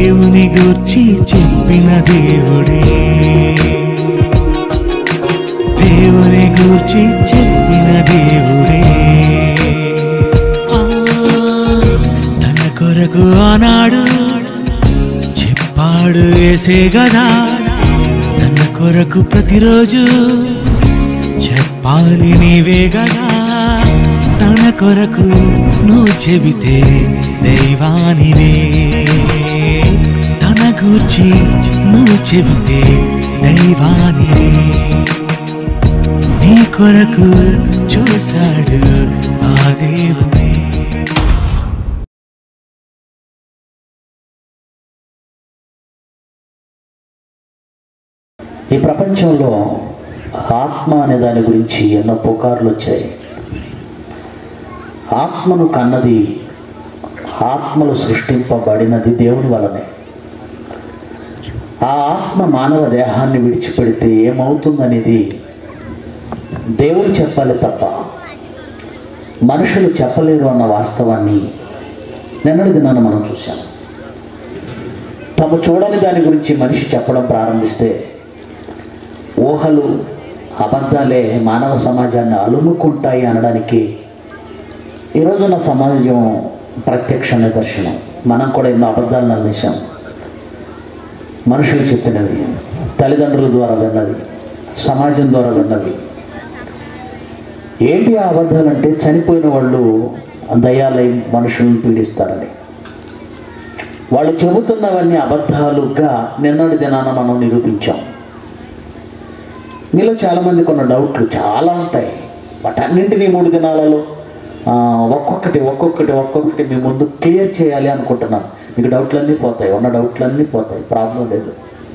దేవుని గూర్చి చెప్పిన దేవుడే దేవుని గూర్చి చెప్పిన దేవుడే ఆ, తన కొరకు ఆనాడు చెప్పాడు వేసే గదా తన కొరకు ప్రతిరోజు చెప్పాలి నీవే గదా తన కొరకు నువ్వు చెబితే దైవానివే తన గూర్చి నువ్వు చెబితే దైవానివే నీ కొరకు చూశాడు ఆ దేవుడే ఈ ప్రపంచంలో ఆత్మ అనే దాని గురించి ఎన్నో పుకార్లు వచ్చాయి ఆత్మను కన్నది ఆత్మలు సృష్టింపబడినది దేవుని వలనే ఆ ఆత్మ మానవ దేహాన్ని విడిచిపెడితే ఏమవుతుందనేది దేవుడు చెప్పాలి తప్ప మనుషులు చెప్పలేరు అన్న వాస్తవాన్ని నిన్నటి దినాన మనం చూసాం తాము చూడని దాని గురించి మనిషి చెప్పడం ప్రారంభిస్తే ఊహలు అబద్ధాలే మానవ సమాజాన్ని అలుముకుంటాయి అనడానికి ఈరోజున్న సమాజం ప్రత్యక్ష నిదర్శనం మనం కూడా ఎన్నో అబద్ధాలు నమ్మేశాం మనుషులు చెప్పినవి తల్లిదండ్రుల ద్వారా విన్నవి సమాజం ద్వారా విన్నవి ఏంటి ఆ అబద్ధాలంటే చనిపోయిన వాళ్ళు దయాలై మనుషులను పీడిస్తారని వాళ్ళు చెబుతున్నవన్నీ అబద్ధాలుగా నిన్నటి దినాన మనం నిరూపించాం మీలో చాలామంది కొన్ని డౌట్లు చాలా ఉంటాయి వాటన్నింటినీ మూడు దినాలలో ఆ, ఒక్కొక్కటి ఒక్కొక్కటి ఒక్కొక్కటి మీ ముందు క్లియర్ చేయాలి అనుకుంటున్నాను మీకు డౌట్లన్నీ పోతాయి ఉన్న డౌట్లన్నీ పోతాయి ప్రాబ్లం లేదు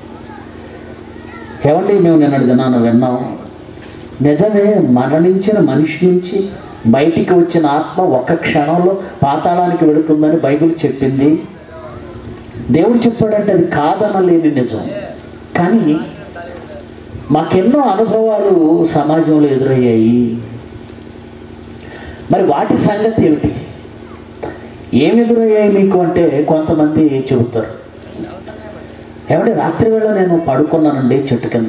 ఏమండి మేము నిన్నటి దినాన విన్నాం నిజమే మరణించిన మనిషి నుంచి బయటికి వచ్చిన ఆత్మ ఒక్క క్షణంలో పాతాళానికి వెళుతుందని బైబిల్ చెప్పింది దేవుడు చెప్పాడంటే అది కాదనలేని నిజం కానీ మాకెన్నో అనుభవాలు సమాజంలో ఎదురయ్యాయి మరి వాటి సంగతి ఏమిటి ఏమి ఎదురయ్యాయి మీకు అంటే కొంతమంది చెబుతారు ఏమంటే రాత్రి వేళ నేను పడుకున్నానండి చెట్టు కింద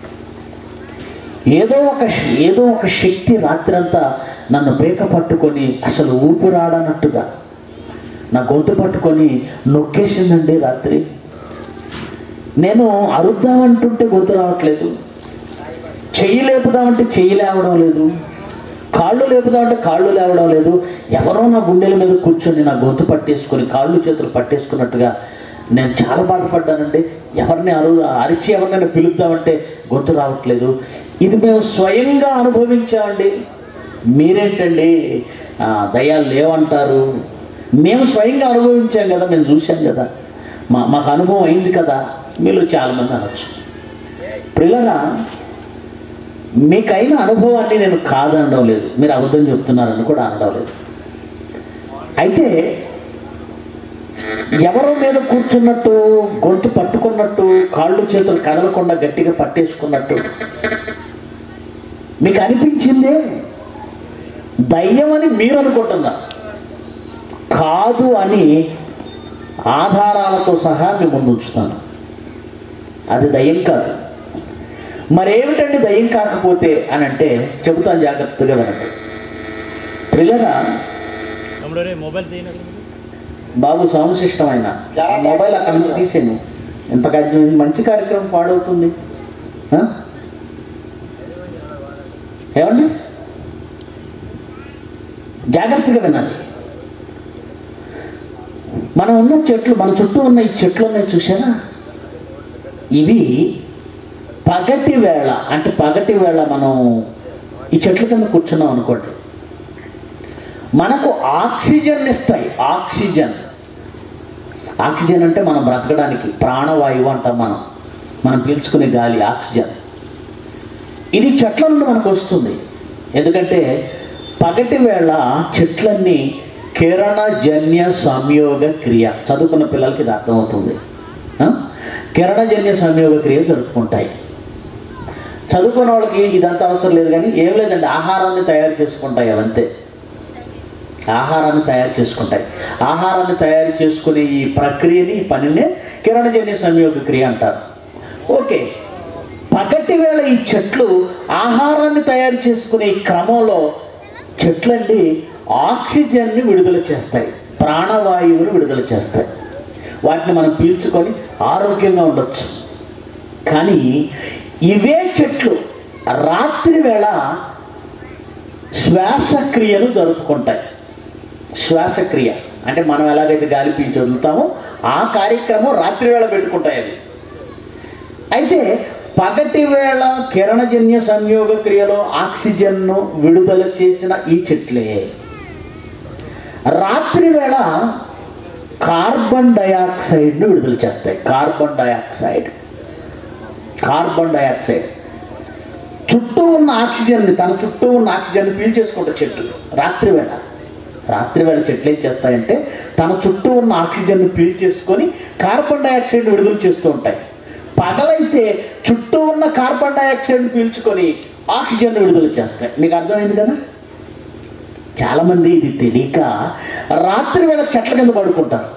ఏదో ఒక ఏదో ఒక శక్తి రాత్రంతా నన్ను పీక పట్టుకొని అసలు ఊపిరాడనట్టుగా నా గొంతు పట్టుకొని నొక్కేసిందండి రాత్రి నేను అరుద్దామంటుంటే గొంతు రావట్లేదు చెయ్యి లేపుదామంటే చెయ్యి లేవడం లేదు కాళ్ళు లేపుదామంటే కాళ్ళు లేవడం లేదు ఎవరో నా గుండెల మీద కూర్చొని నా గొంతు పట్టేసుకొని కాళ్ళు చేతులు పట్టేసుకున్నట్టుగా నేను చాలా బాధపడ్డానండి ఎవరిని అరు అరిచి ఎవరినైనా పిలుద్దామంటే గొంతు రావట్లేదు ఇది మేము స్వయంగా అనుభవించామండి మీరేంటండి ఆ, దయాలు లేవంటారు మేము స్వయంగా అనుభవించాం కదా మేము చూసాం కదా మా మాకు అనుభవం అయింది కదా మీలో చాలామంది అనొచ్చు పిల్లల మీకైన అనుభవాన్ని నేను కాదనడం లేదు మీరు అబద్ధం చెప్తున్నారని కూడా అనడం లేదు అయితే ఎవరో మీద కూర్చున్నట్టు గొంతు పట్టుకున్నట్టు కాళ్ళు చేతులు కదలకుండా గట్టిగా పట్టేసుకున్నట్టు మీకు అనిపించిందే దయ్యం అని మీరు అనుకుంటున్నారు కాదు అని ఆధారాలతో సహా మీ ముందు ఉంచుతాను అది దయ్యం కాదు మరేమిటండి దయ్యం కాకపోతే అని అంటే చెబుతాను జాగ్రత్తగా వినండి పిల్లరా మొబైల్ బాబు సౌండ్ సిస్టమ్ అయినా మొబైల్ అక్కడి నుంచి తీసాను ఎంత కార్యక్రమం మంచి కార్యక్రమం పాడవుతుంది ఆ? ఏమండి జాగ్రత్తగా వినాలి మనం ఉన్న చెట్లు మన చుట్టూ ఉన్న ఈ చెట్లు ఉన్నాయి చూసారా ఇవి పగటి వేళ అంటే పగటి వేళ మనం ఈ చెట్ల కింద కూర్చున్నాం అనుకోండి మనకు ఆక్సిజన్ ఇస్తాయి ఆక్సిజన్ ఆక్సిజన్ అంటే మనం బ్రతకడానికి ప్రాణవాయువు అంటాం మనం మనం పీల్చుకునే గాలి ఆక్సిజన్ ఇది చెట్ల నుండి మనకు వస్తుంది ఎందుకంటే పగటి వేళ చెట్లన్నీ కిరణజన్య సంయోగ క్రియ చదువుకున్న పిల్లలకి ఇది అర్థమవుతుంది ఆ? కిరణజన్య సంయోగ క్రియ జరుపుకుంటాయి చదువుకున్న వాళ్ళకి ఇదంతా అవసరం లేదు కానీ ఏం లేదండి ఆహారాన్ని తయారు చేసుకుంటాయి అవంతే ఆహారాన్ని తయారు చేసుకుంటాయి ఆహారాన్ని తయారు చేసుకునే ఈ ప్రక్రియని ఈ పనినే కిరణజన్య సంయోగ క్రియ అంటారు ఓకే పగటి వేళ ఈ చెట్లు ఆహారాన్ని తయారు చేసుకునే ఈ క్రమంలో చెట్లండి ఆక్సిజన్ని విడుదల చేస్తాయి ప్రాణవాయువుని విడుదల చేస్తాయి వాటిని మనం పీల్చుకొని ఆరోగ్యంగా ఉండొచ్చు కానీ ఇవే చెట్లు రాత్రి వేళ శ్వాసక్రియను జరుపుకుంటాయి శ్వాసక్రియ అంటే మనం ఎలాగైతే గాలి పీల్చి వదులుతామో ఆ కార్యక్రమం రాత్రి వేళ పెట్టుకుంటాయి అవి అయితే పగటి వేళ కిరణజన్య సంయోగ క్రియలో ఆక్సిజన్ను విడుదల చేసిన ఈ చెట్లే రాత్రి వేళ కార్బన్ డయాక్సైడ్ను విడుదల చేస్తాయి కార్బన్ డయాక్సైడ్ కార్బన్ డయాక్సైడ్ చుట్టూ ఉన్న ఆక్సిజన్ని తన చుట్టూ ఉన్న ఆక్సిజన్ పీల్చేసుకుంటాయి చెట్టు రాత్రి వేళ రాత్రి వేళ చెట్లు ఏం చేస్తాయంటే తన చుట్టూ ఉన్న ఆక్సిజన్ని పీల్చేసుకొని కార్బన్ డయాక్సైడ్ విడుదల చేస్తూ ఉంటాయి పగలైతే చుట్టూ ఉన్న కార్బన్ డయాక్సైడ్ పీల్చుకొని ఆక్సిజన్ విడుదల చేస్తాయి మీకు అర్థమైంది కదా చాలామంది ఇది తెలియక రాత్రి వేళ చెట్ల కింద పడుకుంటారు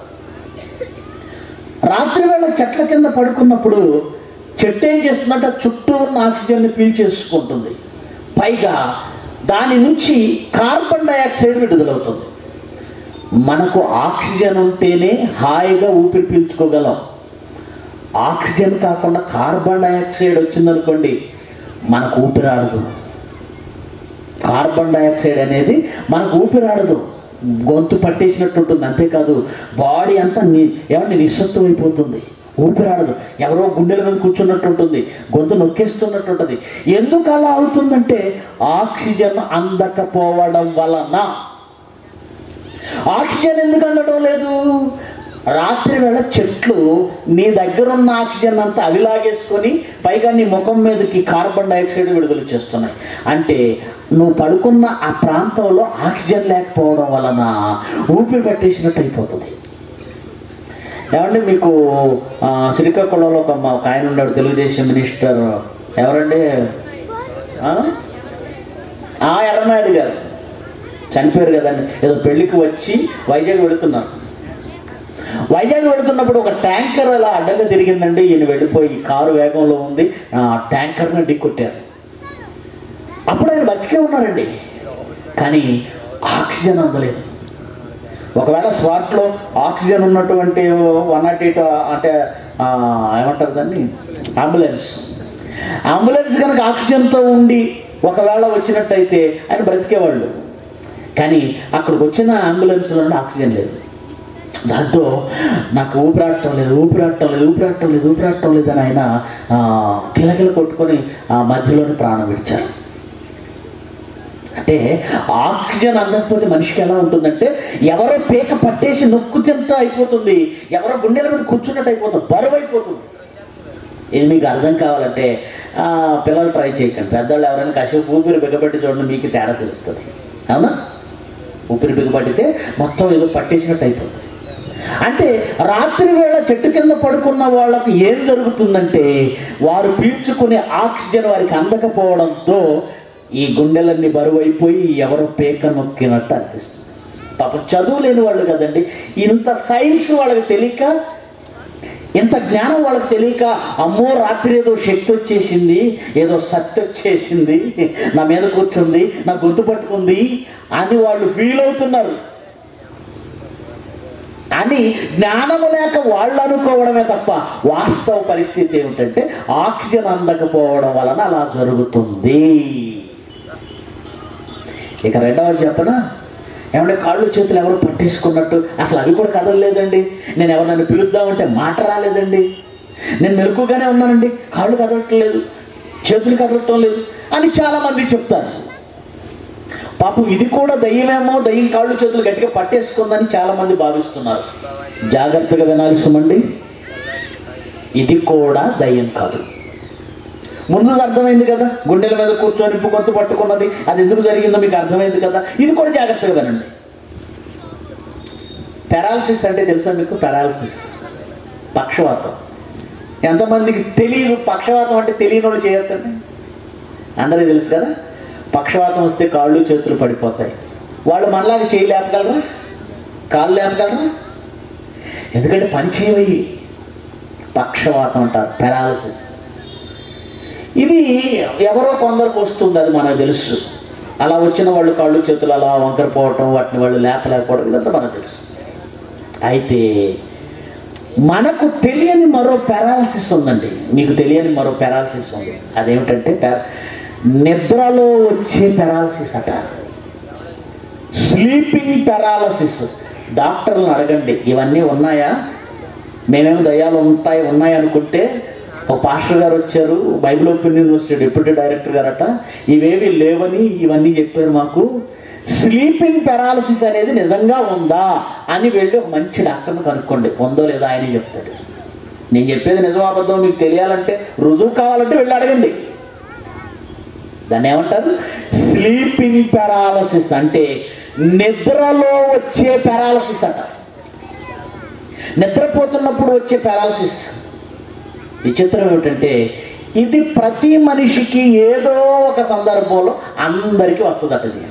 రాత్రి వేళ చెట్ల కింద పడుకున్నప్పుడు చెట్టు ఏం చేస్తుందంటే చుట్టూ ఉన్న ఆక్సిజన్ని పీల్చేసుకుంటుంది పైగా దాని నుంచి కార్బన్ డయాక్సైడ్ విడుదలవుతుంది మనకు ఆక్సిజన్ ఉంటేనే హాయిగా ఊపిరి పీల్చుకోగలం ఆక్సిజన్ కాకుండా కార్బన్ డయాక్సైడ్ వచ్చిందనుకోండి మనకు ఊపిరాడదు కార్బన్ డయాక్సైడ్ అనేది మనకు ఊపిరాడదు గొంతు పట్టేసినట్టు ఉంటుంది అంతేకాదు బాడీ అంతా ని ఏమంటే నిశ్శబ్దం అయిపోతుంది ఊపిరాడదు ఎవరో గుండెల మీద కూర్చున్నట్టు ఉంటుంది గొంతు నొక్కేస్తున్నట్టు ఉంటుంది ఎందుకు అలా అవుతుందంటే ఆక్సిజన్ అందకపోవడం వలన ఆక్సిజన్ ఎందుకు అందడం లేదు రాత్రి వేళ చెట్లు నీ దగ్గర ఉన్న ఆక్సిజన్ అంతా అవి లాగేసుకొని పైగా నీ ముఖం మీదకి కార్బన్ డైఆక్సైడ్ విడుదల చేస్తున్నాయి అంటే నువ్వు పడుకున్న ఆ ప్రాంతంలో ఆక్సిజన్ లేకపోవడం వలన ఊపిరి పట్టేసినట్టు అయిపోతుంది ఏమండి మీకు ఆ, శ్రీకాకుళంలో ఒక మా- ఒక ఆయన ఉన్నాడు తెలుగుదేశం మినిస్టర్ ఎవరండి ఆ? ఆ ఎర్రనాయుడు గారు చనిపోయారు కదండి ఏదో పెళ్ళికి వచ్చి వైజాగ్ వెళుతున్నారు వైజాగ్ వెళుతున్నప్పుడు ఒక ట్యాంకర్ అలా అడ్డంగా తిరిగిందండి ఈయన వెళ్ళిపోయి కారు వేగంలో ఉంది ఆ ట్యాంకర్ని ఢీకొట్టారు అప్పుడు ఆయన బతికే ఉన్నారండి కానీ ఆక్సిజన్ అందలేదు ఒకవేళ స్పాట్లో ఆక్సిజన్ ఉన్నటువంటి వన్ నాట్ ఎయిట్ అంటే ఆ, ఏమంటారు దాన్ని అంబులెన్స్ అంబులెన్స్ కనుక ఆక్సిజన్తో ఉండి ఒకవేళ వచ్చినట్టయితే ఆయన బ్రతికేవాళ్ళు కానీ అక్కడికి వచ్చిన అంబులెన్స్లో ఆక్సిజన్ లేదు దాంతో నాకు ఊపిరాడటం లేదు ఊపిరాడటం లేదు ఊపిరాడటం లేదు ఊపిరాడటం లేదు అని ఆయన ఆ, కిలకిల కొట్టుకొని ఆ మధ్యలోనే ప్రాణం విడిచారు అంటే ఆక్సిజన్ అందకపోతే మనిషికి ఎలా ఉంటుందంటే ఎవరో పీక పట్టేసి నొక్కు తింటూ అయిపోతుంది ఎవరో గుండెల మీద కూర్చున్నట్టు అయిపోతుంది బరువు అయిపోతుంది ఇది మీకు అర్థం కావాలంటే ఆ, పిల్లలు ట్రై చేయకండి పెద్దవాళ్ళు ఎవరైనా కాసేపు ఊపిరి బిగబెట్టి చూడండి మీకు తేడా తెలుస్తుంది అవునా ఊపిరి బిగబట్టితే మొత్తం ఏదో పట్టేసినట్టు అయిపోతుంది అంటే రాత్రి వేళ చెట్టు కింద పడుకున్న వాళ్ళకు ఏం జరుగుతుందంటే వారు పీల్చుకునే ఆక్సిజన్ వారికి అందకపోవడంతో ఈ గుండెలన్నీ బరువైపోయి ఎవరో పేక నొక్కినట్టు అనిపిస్తుంది పాపం చదువు లేని వాళ్ళు కదండి ఇంత సైన్స్ వాళ్ళకి తెలియక ఇంత జ్ఞానం వాళ్ళకి తెలియక అమ్మో రాత్రి ఏదో శక్తి వచ్చేసింది ఏదో శక్తి వచ్చేసింది నా మీద కూర్చుంది నా గొంతు పట్టుకుంది అని వాళ్ళు ఫీల్ అవుతున్నారు అని జ్ఞానము లేక వాళ్ళు అనుకోవడమే తప్ప వాస్తవ పరిస్థితి ఏమిటంటే ఆక్సిజన్ అందకపోవడం వలన అలా జరుగుతుంది ఇక రెండవది చెప్పనా ఏమంటే కాళ్ళు చేతులు ఎవరు పట్టేసుకున్నట్టు అసలు అవి కూడా కదలలేదండి నేను ఎవరినైనా పిలుద్దామంటే మాట రాలేదండి నేను మెలకుగానే ఉన్నానండి కాళ్ళు కదలటం లేదు చేతులు కదలటం లేదు అని చాలామంది చెప్తారు పాపం ఇది కూడా దయ్యమేమో దయ్యం కాళ్ళు చేతులు గట్టిగా పట్టేసుకుందని చాలామంది భావిస్తున్నారు జాగ్రత్తగా వినాలి సుమండి ఇది కూడా దయ్యం కాదు ముందు అర్థమైంది కదా గుండెల మీద కూర్చొని గొంతు పట్టుకున్నది అది ఎందుకు జరిగిందో మీకు అర్థమైంది కదా ఇది కూడా జాగ్రత్తగా వినండి పెరాలసిస్ అంటే తెలుసా మీకు పెరాలసిస్ పక్షవాతం ఎంతమందికి తెలియదు పక్షవాతం అంటే తెలియని వాళ్ళు చేయొద్దండి అందరికీ తెలుసు కదా పక్షవాతం వస్తే కాళ్ళు చేతులు పడిపోతాయి వాళ్ళు మనలాగా చేయి లేపగలరా కాళ్ళు లేపగలరా ఎందుకంటే పని చేయవయ్యి పక్షవాతం అంటారు పెరాలసిస్ ఇది ఎవరో కొందరికి వస్తుంది అది మనకు తెలుసు అలా వచ్చిన వాళ్ళు కాళ్ళు చేతులు అలా వంకరపోవటం వాటిని వాళ్ళు లేపలేకపోవడం ఇదంతా మనకు తెలుసు అయితే మనకు తెలియని మరో పారాలసిస్ ఉందండి మీకు తెలియని మరో పారాలసిస్ ఉంది అదేమిటంటే pa- నిద్రలో వచ్చే పారాలసిస్ అట స్లీపింగ్ పారాలసిస్ డాక్టర్లను అడగండి ఇవన్నీ ఉన్నాయా మేమేమో దయ్యాలు ఉంటాయి ఉన్నాయి అనుకుంటే ఒక పాస్టర్ గారు వచ్చారు Bible open university deputy director గారట ఇవేవి లేవని ఇవన్నీ చెప్పారు మాకు స్లీపింగ్ పారాలసిస్ అనేది నిజంగా ఉందా అని వెళ్ళి ఒక మంచి డాక్టర్ని కనుక్కోండి ఉందో లేదా ఆయన చెప్తాడు నేను చెప్పేది నిజం అబద్ధం మీకు తెలియాలంటే రుజువు కావాలంటే వెళ్ళి అడగండి దాన్ని ఏమంటారు స్లీపింగ్ పారాలసిస్ అంటే నిద్రలో వచ్చే పారాలసిస్ అంట నిద్రపోతున్నప్పుడు వచ్చే పారాలసిస్ విచిత్రం ఏమిటంటే ఇది ప్రతి మనిషికి ఏదో ఒక సందర్భంలో అందరికీ వస్తుందట ఇది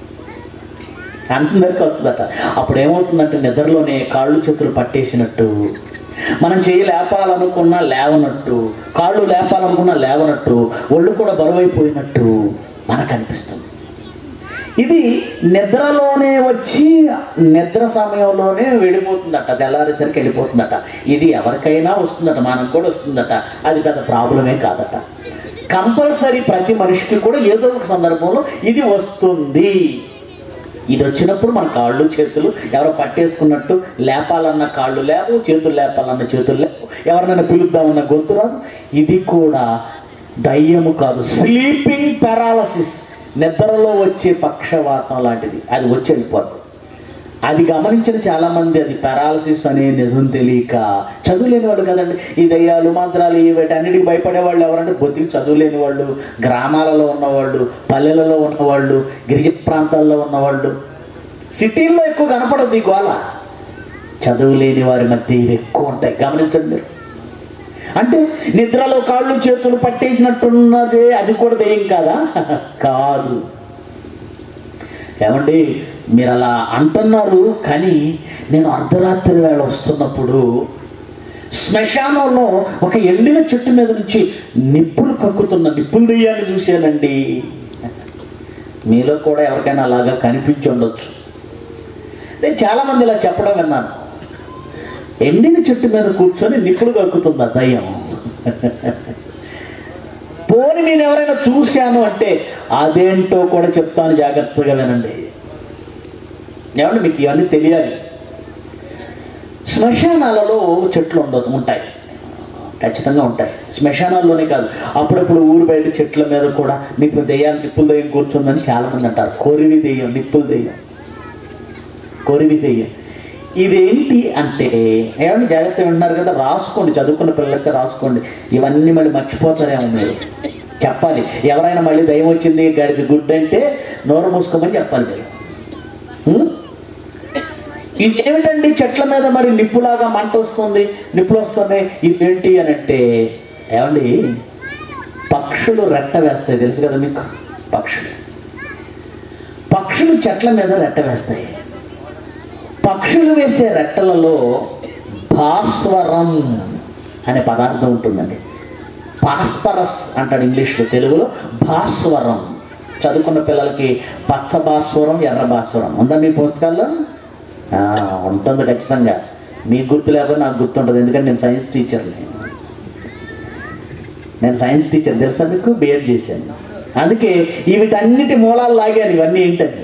అందరికీ వస్తుందట అప్పుడు ఏమవుతుందంటే నిద్రలోనే కాళ్ళు చేతులు పట్టేసినట్టు మనం చేయి లేపాలనుకున్నా లేవనట్టు కాళ్ళు లేపాలనుకున్నా లేవనట్టు ఒళ్ళు కూడా బరువైపోయినట్టు మనకు అనిపిస్తుంది ఇది నిద్రలోనే వచ్చి నిద్ర సమయంలోనే వెళ్ళిపోతుందట తెల్లారేసరికి వెళ్ళిపోతుందట ఇది ఎవరికైనా వస్తుందట మనకు కూడా వస్తుందట అది పెద్ద ప్రాబ్లమే కాదట కంపల్సరీ ప్రతి మనిషికి కూడా ఏదో ఒక సందర్భంలో ఇది వస్తుంది ఇది వచ్చినప్పుడు మన కాళ్ళు చేతులు ఎవరో పట్టేసుకున్నట్టు లేపాలన్న కాళ్ళు లేవు చేతులు లేపాలన్న చేతులు లేవు ఎవరినైనా పిలుద్దామన్న గొంతు రాదు ఇది కూడా దయ్యము కాదు స్లీపింగ్ పారాలసిస్ నిద్రలో వచ్చే పక్షవాతం లాంటిది అది వచ్చి వెళ్ళిపోద్ది అది గమనించిన చాలామంది అది పారాలసిస్ అనే నిజం తెలియక చదువులేని వాళ్ళు కదండి ఈ దయ్యాలు మంత్రాలు ఈ వీటన్నిటికి భయపడే వాళ్ళు ఎవరంటే బొత్తికి చదువులేని వాళ్ళు గ్రామాలలో ఉన్నవాళ్ళు పల్లెలలో ఉన్నవాళ్ళు గిరిజన ప్రాంతాల్లో ఉన్నవాళ్ళు సిటీల్లో ఎక్కువ కనపడదు ఈ గోళ చదువులేని వారి మధ్య ఇది ఎక్కువ ఉంటాయి గమనించండి మీరు అంటే నిద్రలో కాళ్ళు చేతులు పట్టేసినట్టున్నదే అది కూడా దెయ్యం కాదా కాదు ఏమండి మీరు అలా అంటున్నారు కానీ నేను అర్ధరాత్రి వేళ వస్తున్నప్పుడు శ్మశానంలో ఒక ఎండిన చెట్టు మీద నుంచి నిప్పులు కక్కుతున్న నిప్పులు దెయ్యాన్ని చూశానండి మీలో కూడా ఎవరికైనా అలాగా కనిపించి ఉండొచ్చు నేను చాలామంది ఇలా చెప్పడం విన్నాను ఎండిన చెట్టు మీద కూర్చొని నిప్పులు కక్కుతుంది ఆ దయ్యం పోని నేను ఎవరైనా చూశాను అంటే అదేంటో కూడా చెప్తాను జాగ్రత్తగా వినండి ఏమంటే మీకు ఇవన్నీ తెలియాలి శ్మశానాలలో చెట్లు ఉండదు ఉంటాయి ఖచ్చితంగా ఉంటాయి శ్మశానాల్లోనే కాదు అప్పుడప్పుడు ఊరు బయట చెట్ల మీద కూడా నిప్పు దెయ్యాలు నిప్పుల దెయ్యం కూర్చుందని చాలామంది అంటారు కొరివి దెయ్యం నిప్పుల దెయ్యం కొరివి దెయ్యం ఇదేంటి అంటే ఏమంటే జాగ్రత్త వింటున్నారు కదా రాసుకోండి చదువుకున్న పిల్లలకి రాసుకోండి ఇవన్నీ మళ్ళీ మర్చిపోతారేమో మీరు చెప్పాలి ఎవరైనా మళ్ళీ దయ్యం వచ్చింది గడిది గుడ్ అంటే నోరు మూసుకోమని చెప్పాలి మీరు హ్మ్? ఇది ఏమిటండి చెట్ల మీద మరి నిప్పులాగా మంట వస్తుంది నిప్పులు వస్తున్నాయి ఇదేంటి అని అంటే ఏమండి పక్షులు రెట్ట వేస్తాయి తెలుసు కదా మీకు పక్షులు పక్షులు చెట్ల మీద రెట్ట వేస్తాయి పక్షులు వేసే రెట్టలలో భాస్వరం అనే పదార్థం ఉంటుందండి భాస్వరస్ అంటాడు ఇంగ్లీష్లో తెలుగులో భాస్వరం చదువుకున్న పిల్లలకి పచ్చ భాస్వరం ఎర్ర భాస్వరం ఉందా మీ పుస్తకాల్లో ఆ, ఉంటుంది ఖచ్చితంగా మీకు గుర్తు లేకపోతే నాకు గుర్తుంటుంది ఎందుకంటే నేను సైన్స్ టీచర్ని నేను సైన్స్ టీచర్ తెలుసా మీకు బిఎడ్ చేశాను అందుకే ఈ వీటన్నిటి మూలాలు లాగాను ఇవన్నీ ఏంటని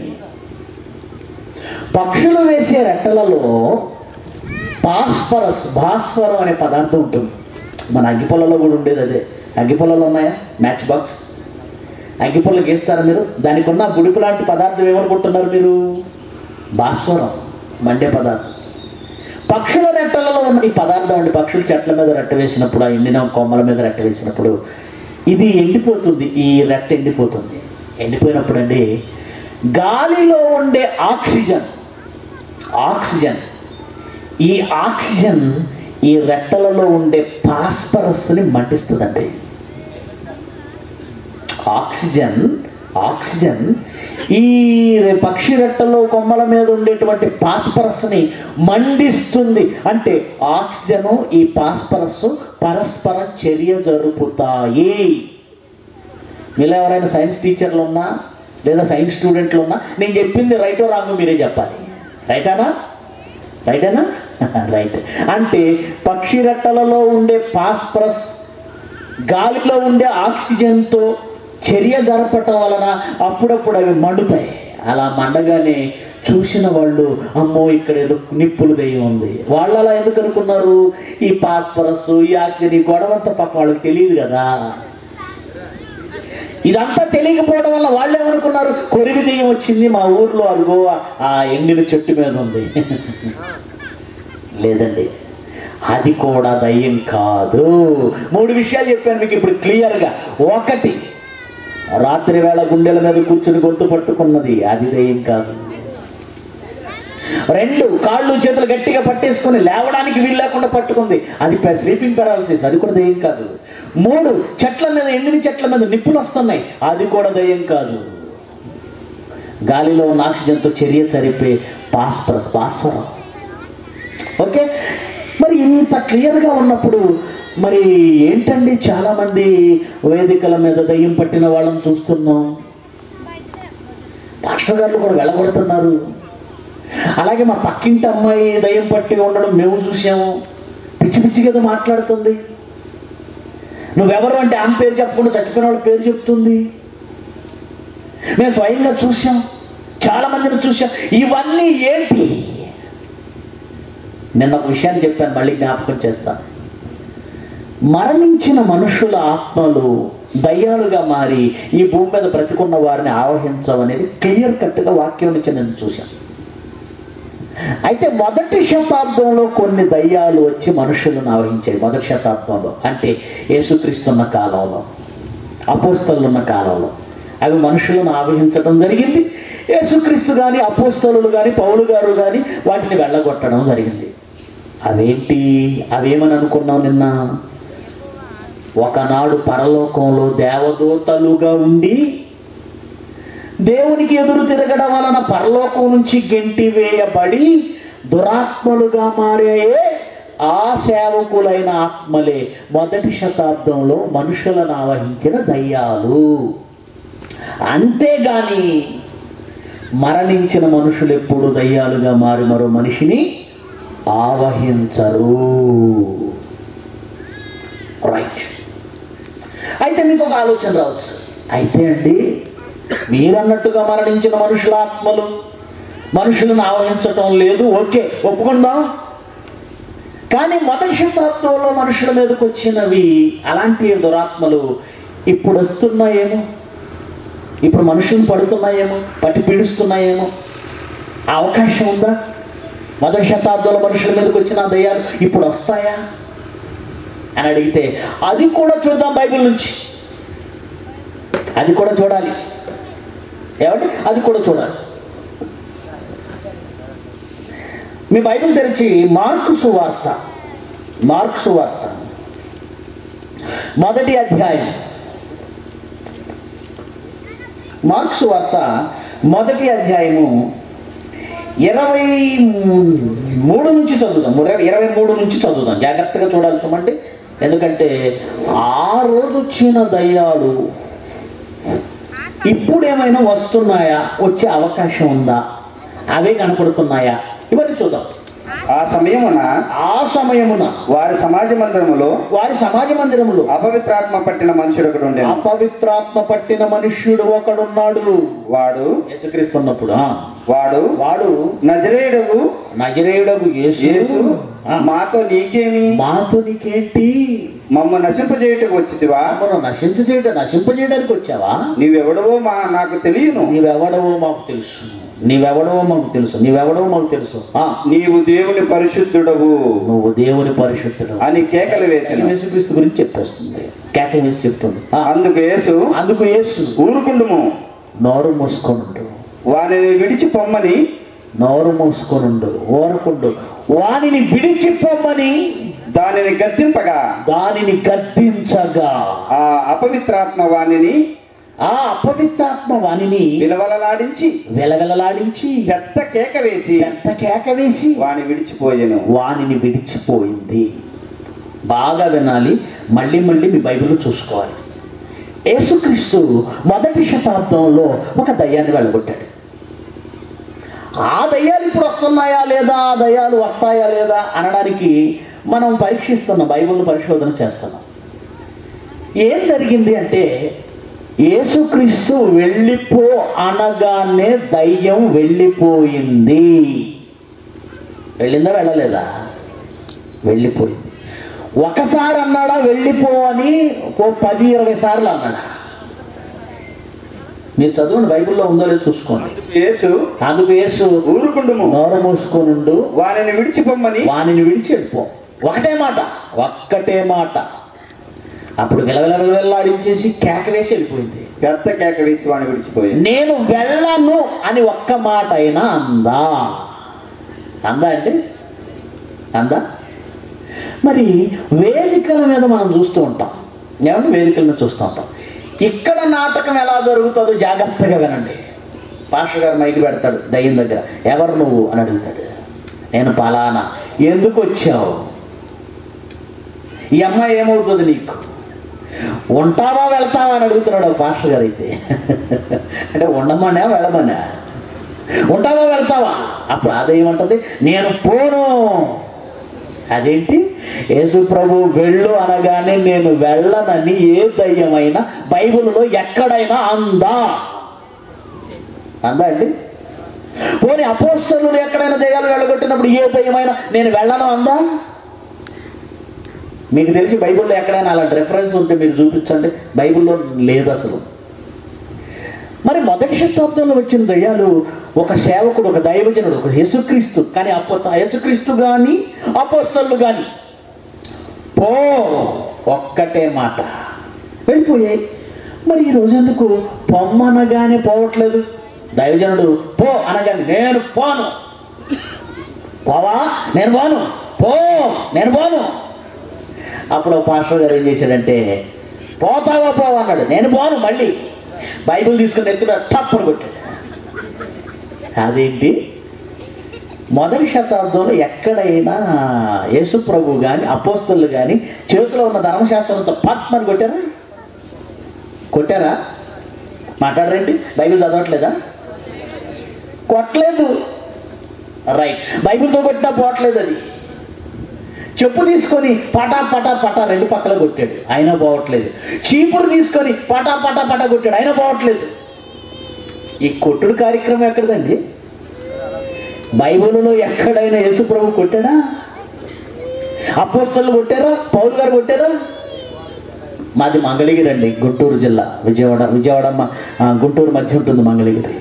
పక్షులు వేసే రెట్టలలో భాస్వరస్ భాస్వరం అనే పదార్థం ఉంటుంది మన అగ్గిపొలలో కూడా ఉండేది అదే అగ్గిపొలలో ఉన్నాయా మ్యాచ్ బాక్స్ అగ్గిపొల్ల గీస్తారా మీరు దానికి ఉన్న గుడిపు లాంటి పదార్థం ఏమనుకుంటున్నారు మీరు భాస్వరం మండే పదార్థం పక్షుల రెట్టలలో ఉన్న ఈ పదార్థం అండి పక్షులు చెట్ల మీద రెట్ట వేసినప్పుడు ఆ ఎండిన కొమ్మల మీద రెట్ట వేసినప్పుడు ఇది ఎండిపోతుంది ఈ రెట్ట ఎండిపోతుంది ఎండిపోయినప్పుడు అండి గాలిలో ఉండే ఆక్సిజన్ ఆక్సిజన్ ఈ ఆక్సిజన్ ఈ రెట్టలలో ఉండే పాస్పరస్ని మంటిస్తుందండి ఆక్సిజన్ ఆక్సిజన్ ఈ పక్షి రెట్టలో కొమ్మల మీద ఉండేటువంటి పాస్పరస్ని మండిస్తుంది అంటే ఆక్సిజన్ ఈ పాస్పరస్ పరస్పర చర్య జరుపుతాయి మీలో ఎవరైనా సైన్స్ టీచర్లు ఉన్నా లేదా సైన్స్ స్టూడెంట్లు ఉన్నా నేను చెప్పింది రైటో రాంగో మీరే చెప్పాలి రైటానా రైటేనా రైట్ అంటే పక్షి రెట్టలలో ఉండే పాస్పరస్ గాలిలో ఉండే ఆక్సిజన్తో చర్య జరపటం వలన అప్పుడప్పుడు అవి మండుతాయి అలా మండగానే చూసిన వాళ్ళు అమ్మో ఇక్కడ ఏదో నిప్పులు దెయ్యం ఉంది వాళ్ళు అలా ఎందుకు అనుకున్నారు ఈ పాస్పరస్ ఈ ఆక్సిజన్ ఈ గొడవంతా పాప వాళ్ళకి తెలియదు కదా ఇదంతా తెలియకపోవడం వల్ల వాళ్ళు ఏమనుకున్నారు కొరివి దెయ్యం వచ్చింది మా ఊర్లో అదిగో ఆ ఎండిన చెట్టు మీద ఉంది లేదండి అది కూడా దయ్యం కాదు మూడు విషయాలు చెప్పాను మీకు ఇప్పుడు క్లియర్గా ఒకటి రాత్రి వేళ గుండెల మీద కూర్చుని గొంతు పట్టుకున్నది అది దయ్యం కాదు రెండు కాళ్ళు చేతులు గట్టిగా పట్టేసుకుని లేవడానికి వీలు లేకుండా పట్టుకుంది అది స్లీపింగ్ పెరాలసిస్ అది కూడా దయ్యం కాదు మూడు చెట్ల మీద ఎండిన చెట్ల మీద నిప్పులు వస్తున్నాయి అది కూడా దయ్యం కాదు గాలిలో ఉన్న ఆక్సిజన్తో చర్య చరిపే పాస్పరస్ పాస్వరం ఓకే మరి ఇంత క్లియర్గా ఉన్నప్పుడు మరి ఏంటండి చాలామంది వేదికల మీద దయ్యం పట్టిన వాళ్ళని చూస్తున్నాం పాస్టర్ గారు కూడా వెళ్ళగొడుతున్నారు అలాగే మా పక్కింటి అమ్మాయి దయ్యం పట్టి ఉండడం మేము చూసాము పిచ్చి పిచ్చి కదా మాట్లాడుతుంది నువ్వెవరు అంటే ఆమె పేరు చెప్పకుండా చచ్చిపోయిన వాళ్ళ పేరు చెప్తుంది మేము స్వయంగా చూసాం చాలా మందిని చూసాం ఇవన్నీ ఏంటి నిన్న ఒక విషయాన్ని చెప్పాను మళ్ళీ జ్ఞాపకం చేస్తాను మరణించిన మనుషుల ఆత్మలు దయ్యాలుగా మారి ఈ భూమి మీద బ్రతికున్న వారిని ఆవహించవనేది క్లియర్ కట్గా వాక్యం నుంచి నేను చూశాను అయితే మొదటి శతాబ్దంలో కొన్ని దయ్యాలు వచ్చి మనుషులను ఆవహించాయి మొదటి శతాబ్దంలో అంటే యేసుక్రీస్తున్న కాలంలో అపోస్తలు ఉన్న కాలంలో అవి మనుషులను ఆవహించడం జరిగింది యేసుక్రీస్తు కానీ అపోస్తలు కానీ పౌలు గారు కానీ వాటిని వెళ్ళగొట్టడం జరిగింది అవేంటి అవేమని అనుకున్నాం నిన్న ఒకనాడు పరలోకంలో దేవదూతలుగా ఉండి దేవునికి ఎదురు తిరగడం వలన పరలోకం నుంచి గెంటి వేయబడి దురాత్మలుగా మారాయే ఆ సేవకులైన ఆత్మలే మొదటి శతాబ్దంలో మనుషులను ఆవహించిన దయ్యాలు అంతేగాని మరణించిన మనుషులు ఎప్పుడు దయ్యాలుగా మారి మరో మనిషిని ఆవహించరు రైట్ అయితే మీకు ఒక ఆలోచన రావచ్చు అయితే అండి మీరన్నట్టుగా మరణించిన మనుషుల ఆత్మలు మనుషులను ఆవహించటం లేదు ఓకే ఒప్పుకుందాం కానీ మొదటి శతాబ్దంలో మనుషుల మీదకి వచ్చినవి అలాంటి దురాత్మలు ఇప్పుడు వస్తున్నాయేమో ఇప్పుడు మనుషులు పడుతున్నాయేమో పట్టి పీడిస్తున్నాయేమో ఆ అవకాశం ఉందా మొదటి శతాబ్దంలో మనుషుల మీదకి వచ్చిన ఆ దయ్యాలు ఇప్పుడు వస్తాయా అని అడిగితే అది కూడా చూద్దాం బైబిల్ నుంచి అది కూడా చూడాలి ఏమంటే అది కూడా చూడాలి మీ బైబిల్ తెరిచి మార్కు సువార్త మార్కు సువార్త మొదటి అధ్యాయం మార్కు సువార్త మొదటి అధ్యాయము ఇరవై మూడు నుంచి చదువుదాం ఇరవై ఇరవై మూడు నుంచి చదువుదాం జాగ్రత్తగా చూడాలి చూడండి ఎందుకంటే ఆ రోజు వచ్చిన దయ్యాలు ఇప్పుడు ఏమైనా వస్తున్నాయా వచ్చే అవకాశం ఉందా అవే కనపడుతున్నాయా ఇవన్నీ చూద్దాం ఆ సమయమున ఆ సమయమున వారి సమాజ మందిరములో వారి సమాజ మందిరములో అపవిత్రాత్మ పట్టిన మనుషుడు ఒకడు ఉండేను అపవిత్రాత్మ పట్టిన మనుష్యుడు ఒకడున్నాడు వాడు యేసుక్రీస్తున్నప్పుడు ఆ, వాడు వాడు నజరేయుడు నజరేయుడకు యేసు యేసు ఆ, మాతో నీకేమి మాతో నీకేంటి మమ్మ నశింపజేయటకు వచ్చితివా మనం నశించ చేయడం నశింపజేయడానికి వచ్చావా నీవెవడవో మా నాకు తెలియను నీవెవడవో మాకు తెలుసు నీవెవడవో మాకు తెలుసు నీవెవడవో మాకు తెలుసు ఆ, నీవు దేవుని పరిశుద్ధుడవు నువ్వు దేవుని పరిశుద్ధుడు అని కేకలు వేసిన యేసుక్రీస్తు గురించి చెప్పేస్తుంది కేక వేసి చెప్తుంది ఆ, అందుకు యేసు అందుకు యేసు ఊరుకుండుము నోరు మూసుకొనుండు వారిని విడిచి పొమ్మని నోరు మూసుకొనుండు ఓరకుండు వానిని విడిచిపోమ్మని దానిని గద్దింపగా దానిని గద్దించగా ఆ అపవిత్రాత్మ వాణిని ఆ అపవిత్రాత్మ వాణిని విలవలలాడించి వెలవెలలాడించి పెద్ద కేక వేసి పెద్ద కేక వేసి వాని విడిచిపోయెను వానిని విడిచిపోయింది బాగా వినాలి మళ్ళీ మళ్ళీ మీ బైబిల్ చూసుకోవాలి యేసుక్రీస్తు మొదటి శతాబ్దంలో ఒక దయ్యాన్ని వెళ్ళగొట్టాడు ఆ దయ్యాలు ఇప్పుడు వస్తున్నాయా లేదా ఆ దయ్యాలు వస్తాయా లేదా అనడానికి మనం పరీక్షిస్తున్నాం బైబిల్ పరిశోధన చేస్తున్నాం ఏం జరిగింది అంటే యేసుక్రీస్తు వెళ్ళిపో అనగానే దయ్యం వెళ్ళిపోయింది వెళ్ళిందా వెళ్ళలేదా వెళ్ళిపోయింది ఒకసారి అన్నాడా వెళ్ళిపో అని ఓ పది ఇరవై సార్లు అన్నాడా మీరు చదవండి బైబిల్లో ఉందో లేదో చూసుకోండి యేసు అందుకు యేసు ఊరుకుండుము నోర మూసుకొనుండు వానిని విడిచిపోమ్మని వానిని విడిచి వెళ్ళిపో ఒకటే మాట ఒక్కటే మాట అప్పుడు విలవిల విలవిల్లాడించేసి కేక వేసి వెళ్ళిపోయింది పెద్ద కేక వేసి వాని విడిచిపోయింది నేను వెళ్ళను అని ఒక్క మాట అయినా అందా అందా అంటే అందా మరి వేదికల మీద మనం చూస్తూ ఉంటాం ఏమంటే వేదికల మీద చూస్తూ ఉంటాం ఇక్కడ నాటకం ఎలా జరుగుతుందో జాగ్రత్తగా వినండి పాస్టర్ గారు మైకి పెడతాడు దయ్యం దగ్గర ఎవరు నువ్వు అని అడుగుతాడు నేను పలానా ఎందుకు వచ్చావు ఈ అమ్మాయి ఏమవుతుంది నీకు ఉంటావా వెళ్తావా అని అడుగుతున్నాడు ఆ పాస్టర్ గారు అయితే అంటే ఉండమనా వెళ్ళమనా ఉంటావా వెళ్తావా అప్పుడు అదేమంటది నేను పోను అదేంటి యేసు ప్రభు వెళ్ళు అనగానే నేను వెళ్ళనని ఏ దయ్యమైనా బైబిల్లో ఎక్కడైనా అందా అందా అండి పోనీ అపోస్తలు ఎక్కడైనా దయ్యాలు వెళ్ళగొట్టినప్పుడు ఏ దయ్యమైనా నేను వెళ్ళను అందా మీకు తెలిసి బైబిల్లో ఎక్కడైనా అలాంటి రెఫరెన్స్ ఉంటే మీరు చూపించండి బైబిల్లో లేదు అసలు మరి మొదటి శతాబ్దంలో వచ్చిన దయ్యాలు ఒక సేవకుడు ఒక దైవజనుడు ఒక యేసుక్రీస్తు కానీ అపో యేసుక్రీస్తు కానీ అపోస్తలు కానీ పో ఒక్కటే మాట వెళ్ళిపోయాయి మరి ఈ రోజు ఎందుకు పొమ్మనగానే పోవట్లేదు దైవజనుడు పో అనగానే నేను పోను పోవా నేను పోను పో నేను పోను అప్పుడు ఒక పాస్టర్ గారు ఏం చేశాడంటే పోతావా పోవా అన్నాడు నేను పోను మళ్ళీ బైబిల్ తీసుకుని ఎత్తున టప్పని కొట్టాడు అదేంటి మొదటి శతాబ్దంలో ఎక్కడైనా యేసు ప్రభు కానీ అపోస్తులు కానీ చేతిలో ఉన్న ధర్మశాస్త్రంతో పద్మని కొట్టారా కొట్టారా మాట్లాడరేంటి బైబిల్ చదవట్లేదా కొట్టలేదు రైట్ బైబిల్తో కొట్టినా పోవట్లేదు అది చెప్పు తీసుకొని పటా పటా పటా రెండు పక్కల కొట్టాడు అయినా పోవట్లేదు చీపురు తీసుకొని పటా పటా పటా కొట్టాడు అయినా పోవట్లేదు ఈ కొట్టుడు కార్యక్రమం ఎక్కడదండి బైబిల్లో ఎక్కడైనా యేసు ప్రభు కొట్టాడా అపోస్తలు కొట్టారా పౌలు గారు కొట్టారా మాది మంగళగిరి అండి గుంటూరు జిల్లా విజయవాడ విజయవాడ మ- ఆ, గుంటూరు మధ్య ఉంటుంది మంగళగిరి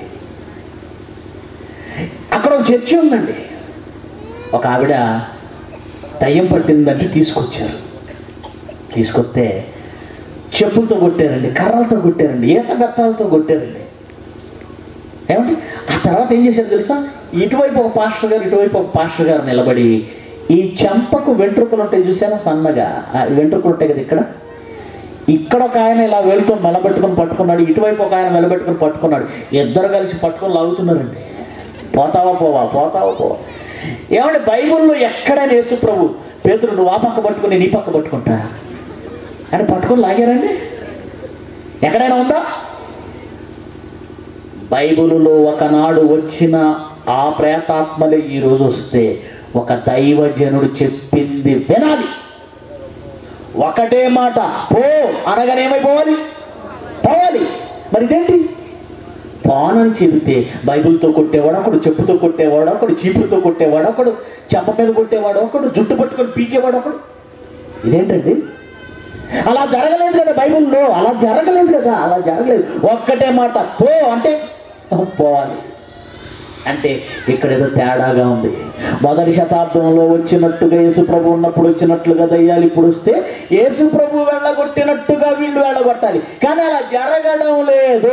అక్కడ ఒక చర్చి ఉందండి ఒక ఆవిడ దయ్యం పట్టిందంటే తీసుకొచ్చారు తీసుకొస్తే చెప్పులతో కొట్టారండి కర్రలతో కొట్టారండి ఈత బెత్తాలతో కొట్టారండి ఏమండి ఆ తర్వాత ఏం చేశారు తెలుసా ఇటువైపు ఒక పాస్టర్ గారు ఇటువైపు ఒక పాస్టర్ గారు నిలబడి ఈ చెంపకు వెంట్రుకలు ఉంటాయి చూసారా సన్నగా ఆ వెంట్రుకలు ఉంటాయి కదా ఇక్కడ ఇక్కడ ఒక ఆయన ఇలా వెళ్తూ మెలబెట్టుకొని పట్టుకున్నాడు ఇటువైపు ఒక ఆయన మెలబెట్టుకొని పట్టుకున్నాడు ఇద్దరు కలిసి పట్టుకొని లాగుతున్నారండి పోతావా పోవా పోతావా పోవా ఏమంటే బైబిల్లో ఎక్కడైనా యేసు ప్రభు పేతురు నువ్వు ఆ పక్క పట్టుకుని నీ పక్క పట్టుకుంటా అని పట్టుకొని లాగారండి ఎక్కడైనా ఉందా బైబిలులో ఒకనాడు వచ్చిన ఆ ప్రేతాత్మలే ఈరోజు వస్తే ఒక దైవజనుడు చెప్పింది వినాలి ఒకటే మాట పో అనగానే ఏమైపోవాలి పోవాలి మరి ఇదేంటి పానని చెబితే బైబిల్తో కొట్టేవాడు ఒకడు చెప్పుతో కొట్టేవాడు ఒకడు చీపురుతో కొట్టేవాడు ఒకడు చెంప మీద కొట్టేవాడు ఒకడు జుట్టు పట్టుకొని పీకేవాడు ఒకడు ఇదేంటండి అలా జరగలేదు కదా బైబిల్లో అలా జరగలేదు కదా అలా జరగలేదు ఒక్కటే మాట పో అంటే పోవాలి అంటే ఇక్కడ ఏదో తేడాగా ఉంది మొదటి శతాబ్దంలో వచ్చినట్టుగా యేసు ప్రభు ఉన్నప్పుడు వచ్చినట్లుగా దయ్యాలు ఇప్పుడు వస్తే యేసు ప్రభు వెళ్ళగొట్టినట్టుగా వీళ్ళు వెళ్ళగొట్టాలి కానీ అలా జరగడం లేదు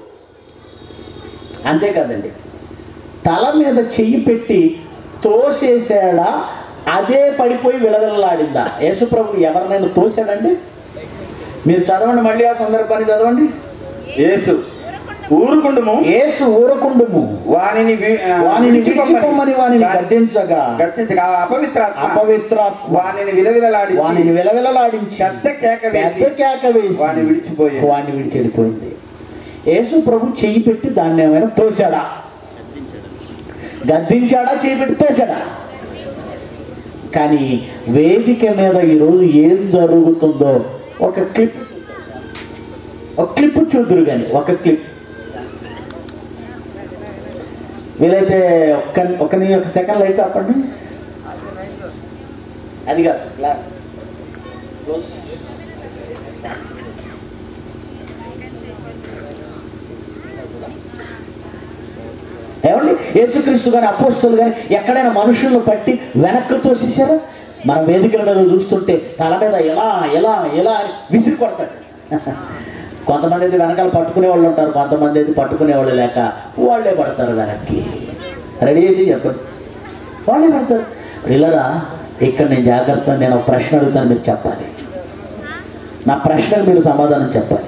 అంతే కదండి తల మీద చెయ్యి పెట్టి తోసేసాడా అదే పడిపోయి విలవిల్లాడిందా యేసు ప్రభు ఎవరినైనా తోసాడండి మీరు చదవండి మళ్ళీ ఆ సందర్భాన్ని చదవండి యేసు ఊరుకుండుము యేసు ఊరకుండుము వానిని వి- ఆ, వానిని విడిచిపొమ్మని. విడిచిపోమని వానిని గా- గద్దించగా గద్దించగా ఆ అపవిత్రాత్మ అపవిత్రాత్మ వానిని విలవిలలాడి వానిని విలవిలలాడించి పెద్ద కేక పెద్ద వేసి కేక వేసి వాని విడిచిపోయాడు. వాడిని విడిచెడిపోయింది యేసు ప్రభు చెయ్యి పెట్టి దాన్ని ఏమైనా తోశాడా గద్దించాడా చెయ్యి పెట్టి తోశాడా కానీ వేదిక మీద ఈరోజు ఏం జరుగుతుందో ఒక క్లిప్ ఒక క్లిప్ చూద్దరు కానీ ఒక క్లిప్ వీలైతే ఒక్క ఒక నీ ఒక సెకండ్ లైట్ ఆపండి అది కాదు ఇలా. Close. ఏమండి యేసుక్రీస్తు కానీ అపోస్తులు కానీ ఎక్కడైనా మనుషులను పట్టి వెనక్కి తోసేసారా మన వేదికల మీద చూస్తుంటే తల మీద ఎలా ఎలా ఎలా అని విసిరి కొడతాడు కొంతమంది అయితే వెనకాల పట్టుకునే వాళ్ళు ఉంటారు కొంతమంది అయితే పట్టుకునే వాళ్ళు లేక వాళ్ళే పడతారు వెనక్కి రెడీ అయితే చెప్పండి వాళ్ళే పడతారు పిల్లరా ఇక్కడ నేను జాగ్రత్త నేను ఒక ప్రశ్న అడుగుతాను మీరు చెప్పాలి నా ప్రశ్నకు మీరు సమాధానం చెప్పాలి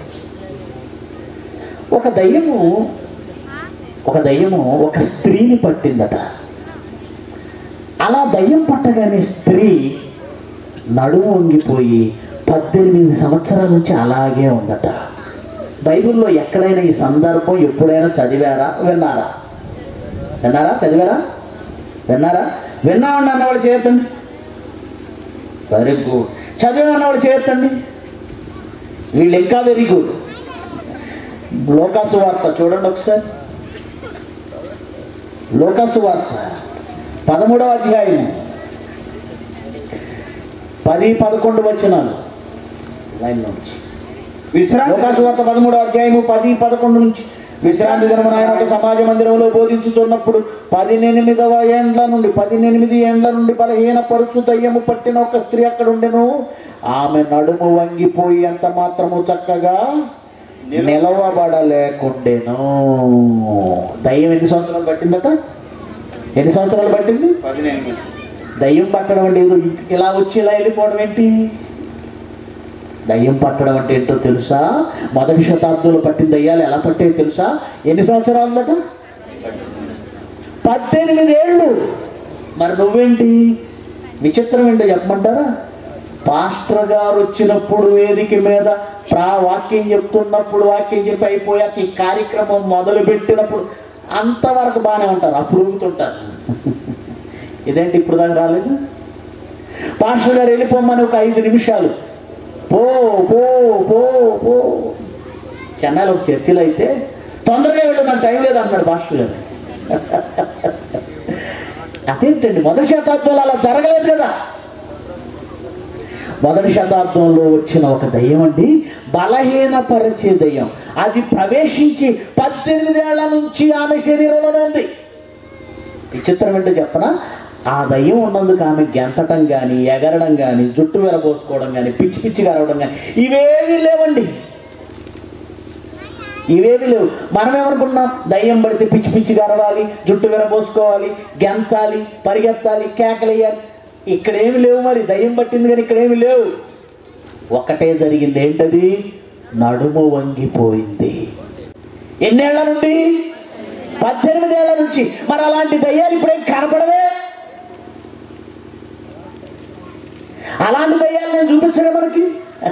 ఒక దయ్యము ఒక దయ్యము ఒక స్త్రీని పట్టిందట అలా దయ్యం పట్టగానే స్త్రీ నడుము వంగిపోయి పద్దెనిమిది సంవత్సరాల నుంచి అలాగే ఉందట బైబిల్లో ఎక్కడైనా ఈ సందర్భం ఎప్పుడైనా చదివారా విన్నారా విన్నారా చదివారా విన్నారా విన్నామండి అన్నవాళ్ళు చేయొద్దండి వెరీ గుడ్ చదివామన్నవాళ్ళు చేయొద్దండి వీళ్ళు ఇంకా వెరీ గుడ్ లోకాసు వార్త చూడండి ఒకసారి లోకాసు వార్త పదమూడవ అధ్యాయం పది పదకొండు వచ్చినాలు లైన్ నుంచి విశ్రాంతి లోకాసు వార్త పదమూడవ అధ్యాయము పది పదకొండు నుంచి విశ్రాంతి దినమున ఆయన ఒక సమాజ మందిరంలో బోధించుచున్నప్పుడు పదినెనిమిదవ ఏండ్ల నుండి పదినెనిమిది ఏండ్ల నుండి బలహీన పరుచు దయ్యము పట్టిన ఒక స్త్రీ అక్కడ ఉండెను ఆమె నడుము వంగిపోయి అంత మాత్రము చక్కగా నిలవబడలేకుండెను దయ్యం ఎన్ని సంవత్సరాలు పట్టిందట ఎన్ని సంవత్సరాలు పట్టింది పదిహేను దయ్యం పట్టడం అంటే ఏదో ఇలా వచ్చి ఇలా వెళ్ళిపోవడం ఏంటి దయ్యం పట్టడం అంటే ఏంటో తెలుసా మొదటి శతాబ్దంలో పట్టిన దయ్యాలు ఎలా పట్టాయో తెలుసా ఎన్ని సంవత్సరాలు ఉందట పద్దెనిమిది ఏళ్ళు మరి నువ్వేంటి విచిత్రం ఏంటో చెప్పమంటారా పాస్టర్ గారు వచ్చినప్పుడు వేదిక మీద ప్రా వాక్యం చెప్తున్నప్పుడు వాక్యం చెప్పి అయిపోయాక ఈ కార్యక్రమం మొదలు పెట్టినప్పుడు అంతవరకు బాగానే ఉంటారు అప్పుడు ఊగుతుంటారు ఇదేంటి ఇప్పుడు దాకా రాలేదు పాస్టర్ గారు వెళ్ళిపోమని ఒక ఐదు నిమిషాలు పో పో పో పో చెన్నైలో ఒక చర్చిలో అయితే తొందరగా వెళ్ళు నాకు టైం లేదు అన్నాడు పాస్టర్ గారు అదేంటండి మొదటి శతాబ్దంలో అలా జరగలేదు కదా మొదటి శతాబ్దంలో వచ్చిన ఒక దయ్యం అండి బలహీనపరిచే దయ్యం అది ప్రవేశించి పద్దెనిమిది ఏళ్ల నుంచి ఆమె శరీరంలోనే ఉంది విచిత్రం ఏంటో చెప్పనా ఆ దయ్యం ఉన్నందుకు ఆమె గెంతటం కానీ ఎగరడం కానీ జుట్టు విరబోసుకోవడం కానీ పిచ్చి పిచ్చిగా అరవడం కానీ ఇవేవి లేవండి ఇవేవి లేవు మనం ఏమనుకుంటున్నాం దయ్యం పడితే పిచ్చి పిచ్చిగా అరవాలి జుట్టు విరబోసుకోవాలి గెంతాలి పరిగెత్తాలి కేకలేయాలి ఇక్కడేమి లేవు మరి దయ్యం పట్టింది కానీ ఇక్కడేమి లేవు ఒక్కటే జరిగింది ఏంటది నడుము వంగిపోయింది ఎన్నేళ్ల నుండి పద్దెనిమిది ఏళ్ల నుంచి మరి అలాంటి దయ్యాలు ఇప్పుడేం కనపడవే అలాంటి దయ్యాలు నేను చూపించగా మనకి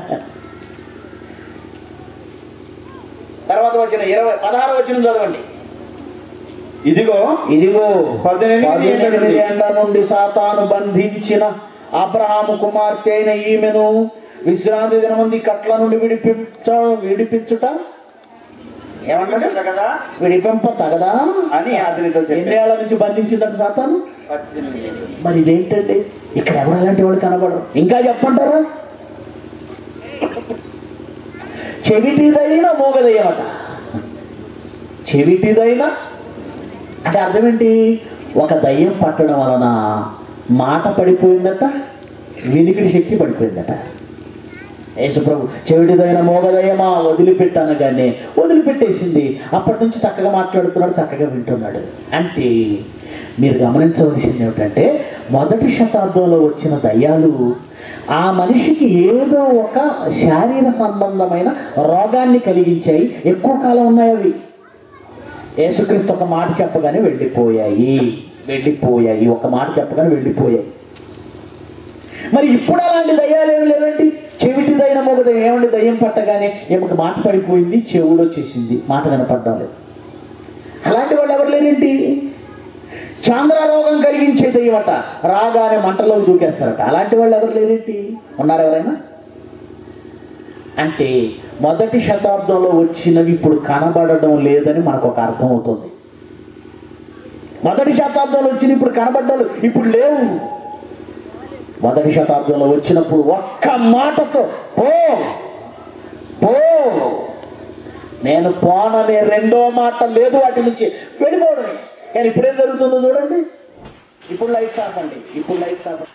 తర్వాత వచ్చిన ఇరవై పదహారు వచ్చిన చదవండి ఇదిగో ఇదిగో పద్దెనిమిది ఏళ్ల పద్దెనిమిది నుండి ఏళ్ల నుండి సాతాను బంధించిన అబ్రహాము కుమార్తె అయిన ఈమెను విశ్రాంతి దినమంది కట్ల నుండి విడిపించ విడిపించుట ఏమన్నాడు కదా విడిపింప తగదా అని అతనితో చెప్పాడు ఎన్నేళ్ల నుంచి బంధించిందట సాతాను పద్దెనిమిది. మరి ఇదేంటండి ఇక్కడ ఎవరు అలాంటి వాళ్ళు కనబడరు ఇంకా చెప్పంటారా చెవిటిదైన మోగదయ్యమట చెవిటిదైన అంటే అర్థం ఏంటి ఒక దయ్యం పట్టడం వలన మాట పడిపోయిందట వినికిడి శక్తి పడిపోయిందట యేసుప్రభు చెవిటిదైన మోగదయ్యమా వదిలిపెట్టానగానే వదిలిపెట్టేసింది అప్పటి నుంచి చక్కగా మాట్లాడుతున్నాడు చక్కగా వింటున్నాడు అంటే మీరు గమనించవలసింది ఏమిటంటే మొదటి శతాబ్దంలో వచ్చిన దయ్యాలు ఆ మనిషికి ఏదో ఒక శారీర సంబంధమైన రోగాన్ని కలిగించాయి ఎక్కువ కాలం ఉన్నాయి అవి యేసుక్రీస్తు ఒక మాట చెప్పగానే వెళ్ళిపోయాయి వెళ్ళిపోయాయి ఒక మాట చెప్పగానే వెళ్ళిపోయాయి మరి ఇప్పుడు అలాంటి దయ్యాలు ఏమి లేవండి చెవిటి దైన మొగ దయ్యం ఏమండి దయ్యం పట్టగానే ఏమొక మాట పడిపోయింది చెవుడు వచ్చేసింది మాట కనపడ్డం లేదు అలాంటి వాళ్ళు ఎవరు లేరేంటి చాంద్ర రోగం కలిగించే దయ్యమట రాగానే మంటలో దూకేస్తారట అలాంటి వాళ్ళు ఎవరు లేరేంటి ఉన్నారు ఎవరైనా అంటే మొదటి శతాబ్దంలో వచ్చినవి ఇప్పుడు కనబడడం లేదని మనకు ఒక అర్థం అవుతుంది మొదటి శతాబ్దంలో వచ్చినవి ఇప్పుడు కనబడ్డాలు ఇప్పుడు లేవు మొదటి శతాబ్దంలో వచ్చినప్పుడు ఒక్క మాటతో పో పో నేను పోననే రెండో మాట లేదు వాటి నుంచి వెళ్ళిపోవడమే కానీ ఇప్పుడేం జరుగుతుందో చూడండి ఇప్పుడు లైట్స్ ఆపండి ఇప్పుడు లైట్స్ ఆపండి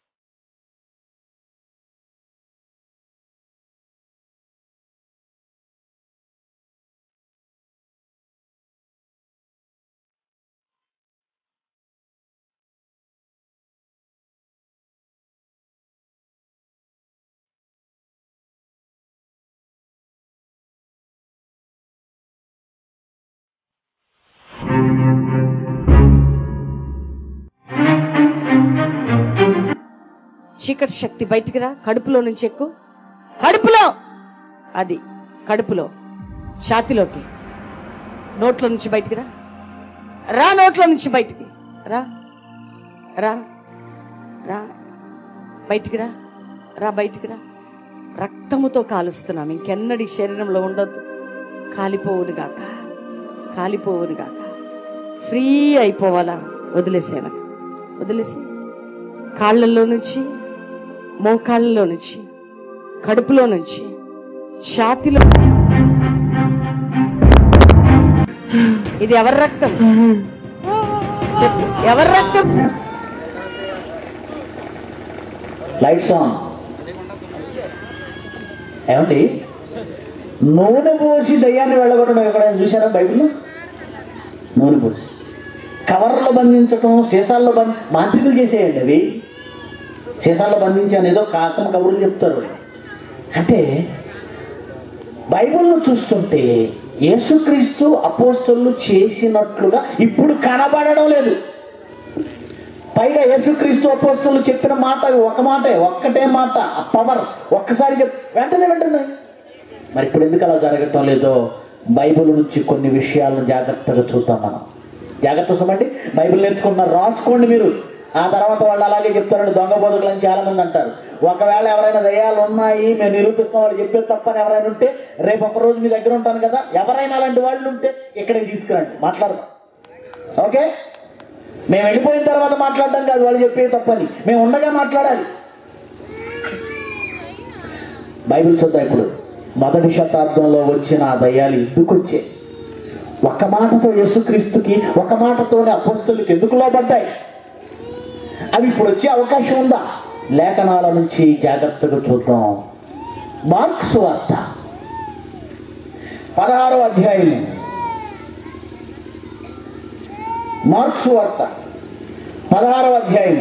చీకటి శక్తి బయటికి రా కడుపులో నుంచి ఎక్కువ కడుపులో అది కడుపులో ఛాతిలోకి నోట్లో నుంచి బయటికి రా రా నోట్లో నుంచి బయటికి రా రా రా బయటికి రా రా బయటికి రా రక్తముతో కాలుస్తున్నాం ఇంకెన్నడి శరీరంలో ఉండొద్దు కాలిపోవును గాక కాలిపోవును గాక ఫ్రీ అయిపోవాలా వదిలేసేన వదిలేసే కాళ్ళల్లో నుంచి మోకాళ్ళలో నుంచి కడుపులో నుంచి ఛాతిలో ఇది ఎవరి రక్తం చెప్పు ఎవరి రక్తం లైట్స్ ఆన్ ఏమండి నూనె పోసి దయ్యాన్ని వెళ్ళగొట్టడం ఎక్కడైనా చూసారా బైబిల్లో నూనె పోసి కవర్లో బంధించటం సీసాల్లో బంధ మాంత్రికులు చేసేయండి అవి సీసాల్లో బంధించాను ఏదో కాకం కబుర్లు చెప్తారు అంటే బైబిల్ను చూస్తుంటే యేసుక్రీస్తు అపోస్తలు చేసినట్లుగా ఇప్పుడు కనబడడం లేదు పైగా యేసుక్రీస్తు అపోస్తలు చెప్పిన మాట ఒక మాటే ఒక్కటే మాట పవర్ ఒక్కసారి చెప్ వెంటనే వెంటనే మరి ఇప్పుడు ఎందుకు అలా జరగటం లేదో బైబిల్ నుంచి కొన్ని విషయాలను జాగ్రత్తగా చూద్దాం మనం జాగ్రత్త చూడండి బైబిల్ నేర్చుకుంటున్నారు రాసుకోండి మీరు ఆ తర్వాత వాళ్ళు అలాగే చెప్తారండి దొంగ బోధకులు అని చాలా మంది అంటారు ఒకవేళ ఎవరైనా దయ్యాలు ఉన్నాయి మేము నిరూపిస్తాం వాళ్ళు చెప్పేది తప్పని ఎవరైనా ఉంటే రేపు ఒక రోజు మీ దగ్గర ఉంటాను కదా ఎవరైనా అలాంటి వాళ్ళు ఉంటే ఇక్కడికి తీసుకురండి మాట్లాడదాం ఓకే మేము వెళ్ళిపోయిన తర్వాత మాట్లాడడం కాదు వాళ్ళు చెప్పేది తప్పని మేము ఉండగా మాట్లాడాలి బైబిల్ చూద్దాం ఇప్పుడు మొదటి శతాబ్దంలో వచ్చిన ఆ దయ్యాలు ఎందుకు వచ్చాయి ఒక్క మాటతో యేసుక్రీస్తుకి ఒక మాటతోనే అపోస్తులకి ఎందుకు లోబడ్డాయి అవి ఇప్పుడు వచ్చే అవకాశం ఉందా లేఖనాల నుంచి జాగ్రత్తగా చూద్దాం మార్క్స్ వార్త పదహారో అధ్యాయం మార్క్స్ వార్త పదహారో అధ్యాయం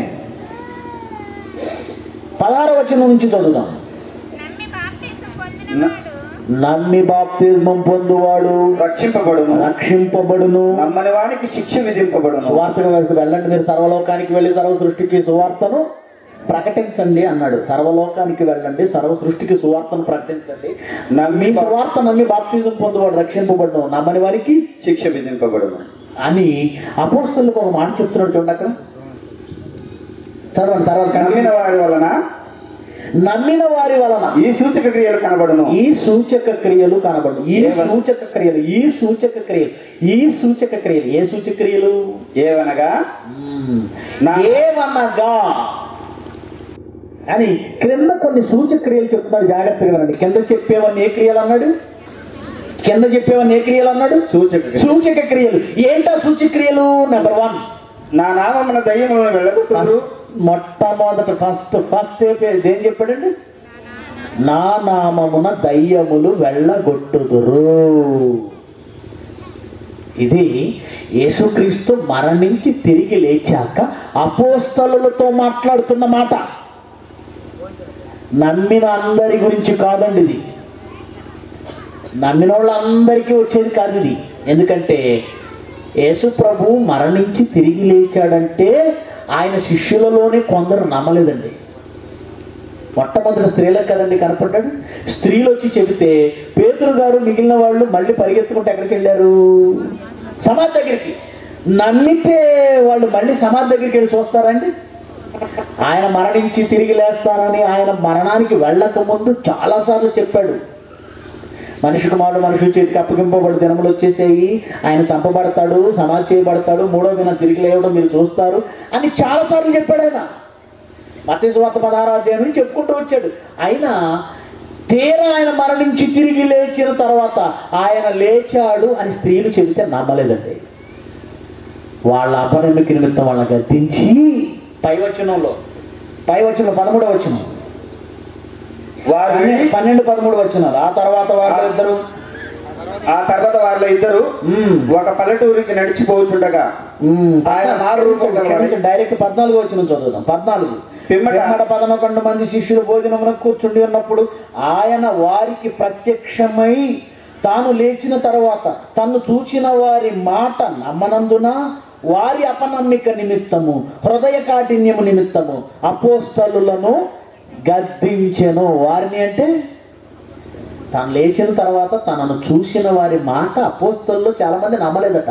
పదహారో వచనం నుంచి చదువుదాం నమ్మి బాప్తీసం పొందినవాడు నమ్మి బాప్తిజమం పొందువాడు రక్షింపబడును రక్షింపబడును నమ్మని వానికి శిక్ష విధింపబడును సువార్తకు వైపు వెళ్ళండి మీరు సర్వలోకానికి వెళ్ళి సర్వ సృష్టికి సువార్తను ప్రకటించండి అన్నాడు సర్వలోకానికి వెళ్ళండి సర్వ సృష్టికి సువార్తను ప్రకటించండి నమ్మి మీ సువార్త నమ్మి బాప్తిజం పొందువాడు రక్షింపబడను నమ్మని వారికి శిక్ష విధింపబడును అని అపోస్తులకు ఒక మాట చెప్తున్నాడు చూడండి అక్కడ చదవండి తర్వాత నమ్మిన వారి వలన నమ్మిన వారి వలన ఈ సూచక క్రియలు కనబడును ఈ సూచక క్రియలు కనబడు ఈ ఏవన- సూచక క్రియలు ఈ సూచక క్రియలు ఈ సూచక క్రియలు ఏ సూచక క్రియలు ఏవనగా నా- ఏమనగా అని క్రింద కొన్ని సూచక క్రియలు చెప్తున్నాడు జాగ్రత్తగా వినండి కింద చెప్పేవన్నీ ఏ క్రియలు అన్నాడు కింద చెప్పేవన్నీ ఏ క్రియలు అన్నాడు సూచక క్రియలు. సూచక క్రియలు ఏంటా సూచక క్రియలు నెంబర్ వన్ నా నామమున దయ్యములను వెళ్ళగొట్టుడు మొట్టమొదట ఫస్ట్ ఫస్ట్ ఏం చెప్పాడండి నా నామమున దయ్యములు వెళ్ళగొట్టుదురు ఇది యేసుక్రీస్తు మరణించి తిరిగి లేచాక అపోస్తలులతో మాట్లాడుతున్న మాట నమ్మిన అందరి గురించి కాదండి ఇది నమ్మిన వాళ్ళందరికీ వచ్చేది కాదు ఇది ఎందుకంటే యేసు ప్రభు మరణించి తిరిగి లేచాడంటే ఆయన శిష్యులలోనే కొందరు నమ్మలేదండి మొట్టమొదటి స్త్రీలకు కదండి కనపడ్డాడు స్త్రీలు వచ్చి చెబితే పేతురు గారు మిగిలిన వాళ్ళు మళ్ళీ పరిగెత్తుకుంటే ఎక్కడికి వెళ్ళారు సమాధి దగ్గరికి నమ్మితే వాళ్ళు మళ్ళీ సమాధి దగ్గరికి వెళ్ళి చూస్తారండి ఆయన మరణించి తిరిగి లేస్తానని ఆయన మరణానికి వెళ్ళక ముందు చాలాసార్లు చెప్పాడు మనిషి కుమారుడు మనుషుల చేతికి అప్పగింపబడి దినములు వచ్చేసేయి ఆయన చంపబడతాడు సమాధి చేయబడతాడు మూడో దినం తిరిగి లేవడం మీరు చూస్తారు అని చాలాసార్లు చెప్పాడు ఆయన మతేశ్వాత పదహారో అధ్యాయం నుంచి చెప్పుకుంటూ వచ్చాడు అయినా తీరా ఆయన మరణించి తిరిగి లేచిన తర్వాత ఆయన లేచాడు అని స్త్రీలు చెబితే నమ్మలేదండి వాళ్ళ అపనమ్మిక నిమిత్తం వాళ్ళని గద్దించి పై వచనంలో పై వచనం పదమూడవ వచనం వారు పన్నెండు- పన్నెండు పదమూడు వచ్చినారు ఆ తర్వాత వాళ్ళు ఇద్దరు ఆ తర్వాత వారిలో ఇద్దరు మ్మ్. ఒక పల్లెటూరికి నడిచిపోచుండగా మ్మ్. ఆయన మారు రూపం గలవాడై- క్షమించండి, డైరెక్ట్ పద్నాలుగు వచ్చిన చదువుదాం పద్నాలుగు పిమ్మట- పిమ్మట పదకొండు మంది శిష్యులు భోజనమున కూర్చుండి ఉన్నప్పుడు ఆయన వారికి ప్రత్యక్షమై తాను లేచిన తర్వాత తను చూచిన వారి మాట నమ్మనందున వారి అపనమ్మిక నిమిత్తము హృదయ కాఠిన్యము నిమిత్తము అపోస్తలులను గద్దించెను వారిని అంటే తాను లేచిన తర్వాత తనను చూసిన వారి మాట అపోస్తల్లో చాలా మంది నమ్మలేదట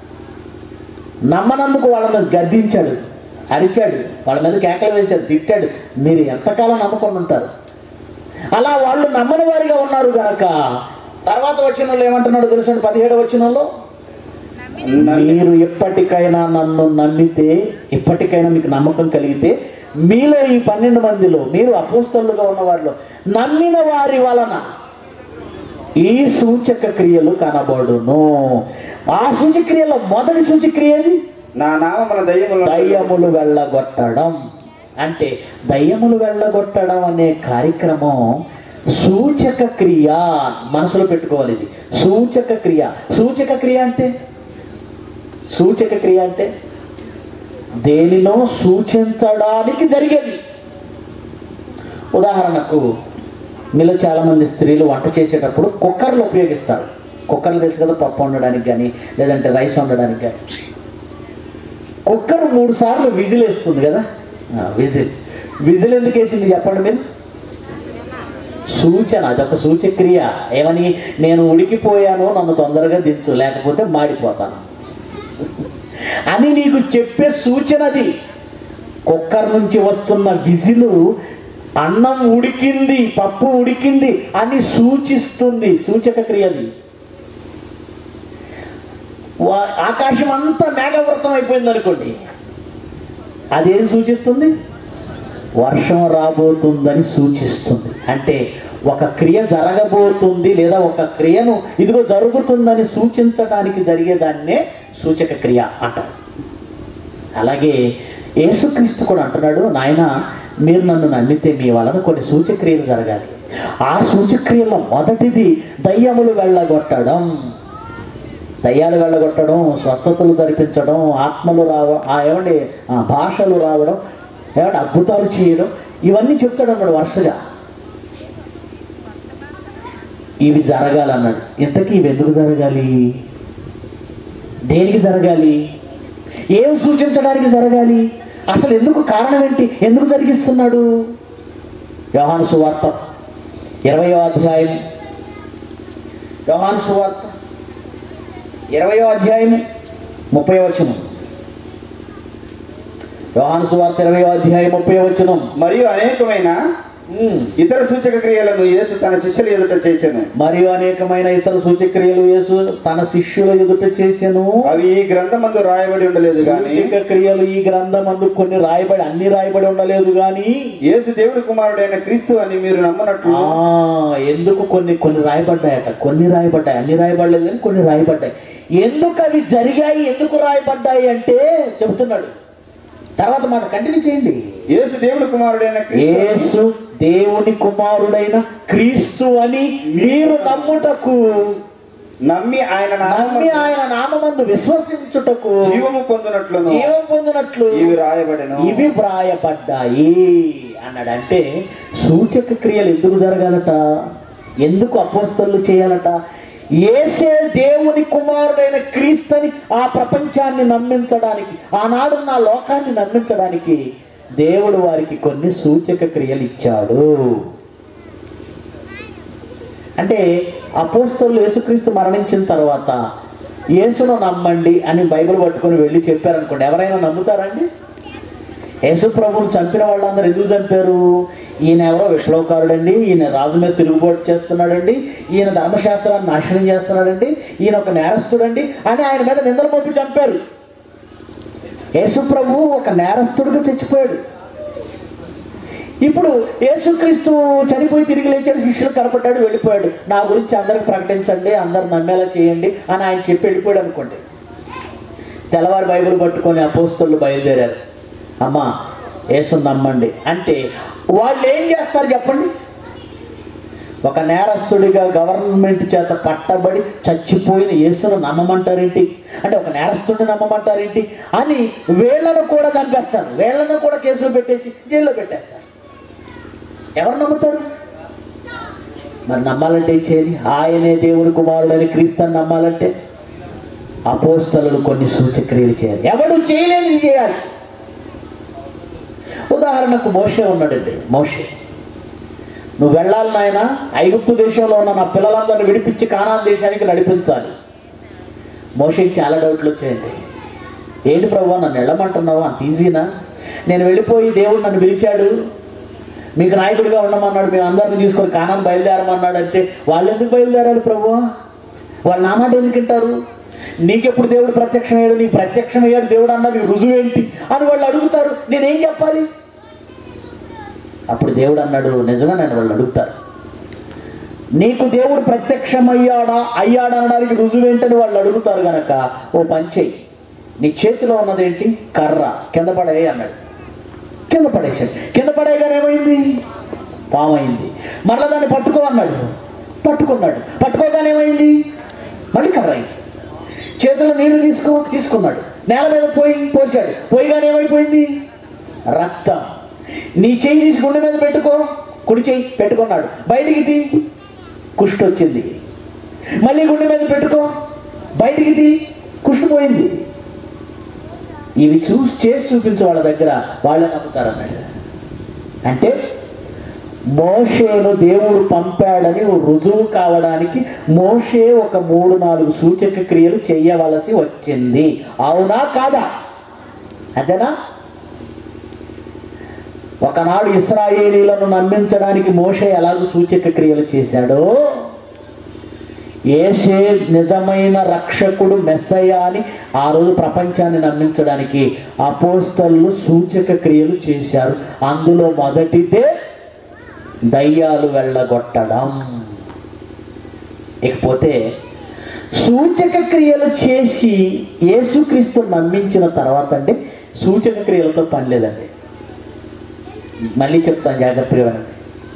నమ్మనందుకు వాళ్ళని గద్దించాడు అరిచాడు వాళ్ళ మీద కేకలు వేశాడు తిట్టాడు మీరు ఎంతకాలం నమ్మకుండా ఉంటారు అలా వాళ్ళు నమ్మని వారిగా ఉన్నారు గనక తర్వాత వచ్చిన వాళ్ళు ఏమంటున్నాడు తెలుసండి పదిహేడు వచ్చినంలో మీరు ఎప్పటికైనా నన్ను నమ్మితే ఇప్పటికైనా మీకు నమ్మకం కలిగితే మీలో ఈ పన్నెండు మందిలో మీరు అపోస్తలుగా ఉన్న వారిలో నమ్మిన వారి వలన ఈ సూచక క్రియలు కనబడును ఆ సూచక్రియలో మొదటి సూచక్రియ ఏది నా నామమున దయ్యములను దయ్యములు వెళ్ళగొట్టడం అంటే దయ్యములు వెళ్ళగొట్టడం అనే కార్యక్రమం సూచక క్రియ మనసులో పెట్టుకోవాలి ఇది సూచక క్రియ సూచక క్రియ అంటే సూచక క్రియ అంటే దేనినో సూచించడానికి జరిగేది ఉదాహరణకు మీలో చాలామంది స్త్రీలు వంట చేసేటప్పుడు కుక్కర్లు ఉపయోగిస్తారు కుక్కర్లు తెలుసు కదా పప్పు వండడానికి కానీ లేదంటే రైస్ వండడానికి కానీ కుక్కర్ మూడు సార్లు విజిల్ వేస్తుంది కదా ఆ, విజిల్ విజిల్ ఎందుకు వేసింది చెప్పండి మీరు సూచన అదొక సూచక్రియ ఏమని నేను ఉడికిపోయాను నన్ను తొందరగా దించు లేకపోతే మాడిపోతాను అని నీకు చెప్పే సూచన అది కుక్కర్ నుంచి వస్తున్న విజిలు అన్నం ఉడికింది పప్పు ఉడికింది అని సూచిస్తుంది సూచక క్రియది వా- ఆకాశం అంతా మేఘవృతం అయిపోయింది అనుకోండి అదేం సూచిస్తుంది వర్షం రాబోతుందని సూచిస్తుంది అంటే ఒక క్రియ జరగబోతుంది లేదా ఒక క్రియను ఇదిగో జరుగుతుందని సూచించడానికి జరిగేదాన్నే సూచక క్రియ అంటారు అలాగే యేసుక్రీస్తు కూడా అంటున్నాడు నాయన మీరు నన్ను నమ్మితే మీ వలన కొన్ని సూచక్రియలు జరగాలి ఆ సూచక్రియలో మొదటిది దయ్యములు వెళ్ళగొట్టడం దయ్యాలు వెళ్ళగొట్టడం స్వస్థతలు జరిపించడం ఆత్మలు రావ ఆ ఏమండి ఆ భాషలు రావడం ఏమంటే అద్భుతాలు చేయడం ఇవన్నీ చెప్తాడు అన్నాడు వరుసగా ఇవి జరగాలన్నాడు ఇంతకీ ఇవి ఎందుకు జరగాలి దేనికి జరగాలి ఏం సూచించడానికి జరగాలి అసలు ఎందుకు కారణం ఏంటి ఎందుకు జరిగిస్తున్నాడు యోహాను సువార్త ఇరవయో అధ్యాయం యోహాను సువార్త ఇరవయో అధ్యాయం ముప్పై వచనం యోహాను సువార్త ఇరవయో అధ్యాయం ముప్పై వచనం మరియు అనేకమైన ఉమ్. ఇతర సూచక క్రియలను యేసు తన శిష్యుల ఎదుట చేశాను మరియు అనేకమైన ఇతర సూచక్రియలు యేసు తన శిష్యుల ఎదుట చేసెను అవి ఈ గ్రంథమందు రాయబడి ఉండలేదు గాని సూచక క్రియలు ఈ గ్రంథమందు కొన్ని రాయబడి అన్ని రాయబడి ఉండలేదు కానీ యేసు దేవుడి కుమారుడైన క్రీస్తు అని మీరు నమ్మునట్లు ఆ, ఎందుకు కొన్ని కొన్ని రాయబడ్డాయట కొన్ని రాయబడ్డాయి అన్ని రాయబడలేదు కానీ కొన్ని రాయబడ్డాయి ఎందుకు అవి జరిగాయి ఎందుకు రాయబడ్డాయి అంటే చెబుతున్నాడు తర్వాత మాట కంటిన్యూ చేయండి యేసు దేవుడి కుమారుడైన క్రీస్తు యేసు దేవుని కుమారుడైన క్రీస్తు అని మీరు నమ్ముటకు నమ్మి ఆయన నమ్మి నామము ఆయన నామందు విశ్వసించుటకు జీవము పొందినట్లును జీవం పొందినట్లు ఇవి రాయబడెను ఇవి వ్రాయబడ్డాయి అన్నాడు అంటే సూచక క్రియలు ఎందుకు జరగాలట ఎందుకు అపోస్తలు చేయాలట ఏసే దేవుని కుమారుడైన క్రీస్తుని ఆ ప్రపంచాన్ని నమ్మించడానికి ఆనాడు నా లోకాన్ని నమ్మించడానికి దేవుడు వారికి కొన్ని సూచక క్రియలు ఇచ్చాడు అంటే అపోస్తలు యేసుక్రీస్తు మరణించిన తర్వాత యేసును నమ్మండి అని బైబిల్ పట్టుకొని వెళ్ళి చెప్పారనుకోండి ఎవరైనా నమ్ముతారండి యేసు ప్రభువుని చంపిన వాళ్ళందరూ ఎందుకు చంపారు ఈయన ఎవరో విప్లవకారుడండి ఈయన రాజు మీద తిరుగుబాటు చేస్తున్నాడండి ఈయన ధర్మశాస్త్రాన్ని నాశనం చేస్తున్నాడండి ఈయన ఒక నేరస్తుడండి అని ఆయన మీద నిందలు మోపి చంపారు యేసు ప్రభువు ఒక నేరస్తుడిగా చచ్చిపోయాడు ఇప్పుడు యేసుక్రీస్తు చనిపోయి తిరిగి లేచాడు శిష్యులు కనపడ్డాడు వెళ్ళిపోయాడు నా గురించి అందరికి ప్రకటించండి అందరు నమ్మేలా చేయండి అని ఆయన చెప్పి వెళ్ళిపోయాడు అనుకోండి తెల్లవారు బైబిల్ పట్టుకొని అపోస్తలు బయలుదేరారు అమ్మా యేసు నమ్మండి అంటే వాళ్ళు ఏం చేస్తారు చెప్పండి ఒక నేరస్తుడిగా గవర్నమెంట్ చేత పట్టబడి చచ్చిపోయిన యేసును నమ్మమంటారేంటి అంటే ఒక నేరస్తుడిని నమ్మమంటారేంటి అని వీళ్ళను కూడా చంపేస్తారు వీళ్ళను కూడా కేసులు పెట్టేసి జైల్లో పెట్టేస్తారు ఎవరు నమ్ముతారు మరి నమ్మాలంటే ఏం చేయాలి ఆయనే దేవుని కుమారుడని క్రీస్తుని నమ్మాలంటే అపోస్తలు కొన్ని సూచక్రియలు చేయాలి ఎవడు చేయలేనిది చేయాలి ఉదాహరణకు మోషే ఉన్నాడండి మోషే నువ్వు వెళ్ళాలి నాయన ఐగుప్తు దేశంలో ఉన్న నా పిల్లలందరిని విడిపించి కానాన్ దేశానికి నడిపించాలి మోషేకి చాలా డౌట్లు వచ్చాయండి ఏంటి ప్రభు నన్ను వెళ్ళమంటున్నావు అంత ఈజీనా నేను వెళ్ళిపోయి దేవుడు నన్ను పిలిచాడు మీకు నాయకుడిగా ఉండమన్నాడు మేము అందరిని తీసుకొని కానాన్ని బయలుదేరమన్నాడు అంటే వాళ్ళు ఎందుకు బయలుదేరాలి ప్రభు వాళ్ళు నా మాట ఎందుకు వింటారు నీకెప్పుడు దేవుడు ప్రత్యక్షమయ్యాడు నీకు ప్రత్యక్షమయ్యాడు దేవుడు అన్న నీ రుజువు ఏంటి అని వాళ్ళు అడుగుతారు నేనేం చెప్పాలి అప్పుడు దేవుడు అన్నాడు నిజంగా నన్ను వాళ్ళు అడుగుతారు నీకు దేవుడు ప్రత్యక్షమయ్యాడా అయ్యాడా అనడానికి రుజువు ఏంటని వాళ్ళు అడుగుతారు గనక ఓ పని చెయ్యి నీ చేతిలో ఉన్నదేంటి కర్ర కింద పడే అన్నాడు కింద పడేశాడు కింద పడేయగానే ఏమైంది పాము అయింది మరలా దాన్ని పట్టుకో అన్నాడు పట్టుకున్నాడు పట్టుకోగానే ఏమైంది మళ్ళీ కర్ర అయింది చేతిలో నీళ్లు తీసుకో తీసుకున్నాడు నేల మీద పోయి పోసాడు పోయిగానే ఏమైపోయింది రక్తం నీ చెయ్యి తీసి గుండె మీద పెట్టుకో కుడి చెయ్యి పెట్టుకున్నాడు బయటికి తీ కుష్టి వచ్చింది మళ్ళీ గుండె మీద పెట్టుకో బయటికి తీ కుష్టి పోయింది ఇవి చూసి చేసి చూపించే వాళ్ళ దగ్గర వాళ్ళే నమ్ముతారన్నాడు అంటే మోషేను దేవుడు పంపాడని రుజువు కావడానికి మోషే ఒక మూడు నాలుగు సూచక క్రియలు చేయవలసి వచ్చింది అవునా కాదా అంతేనా ఒకనాడు ఇస్రాయేలీలను నమ్మించడానికి మోషే ఎలాగో సూచక క్రియలు చేశాడో ఏసే నిజమైన రక్షకుడు మెస్సయ్య అని ఆ రోజు ప్రపంచాన్ని నమ్మించడానికి అపోస్తలు సూచక క్రియలు చేశారు అందులో మొదటిదే దయ్యాలు వెళ్ళగొట్టడం ఇకపోతే సూచక క్రియలు చేసి యేసుక్రీస్తు నమ్మించిన తర్వాత అంటే సూచక క్రియలతో పని లేదండి మళ్ళీ చెప్తాను జాగ్రత్తగా వినండి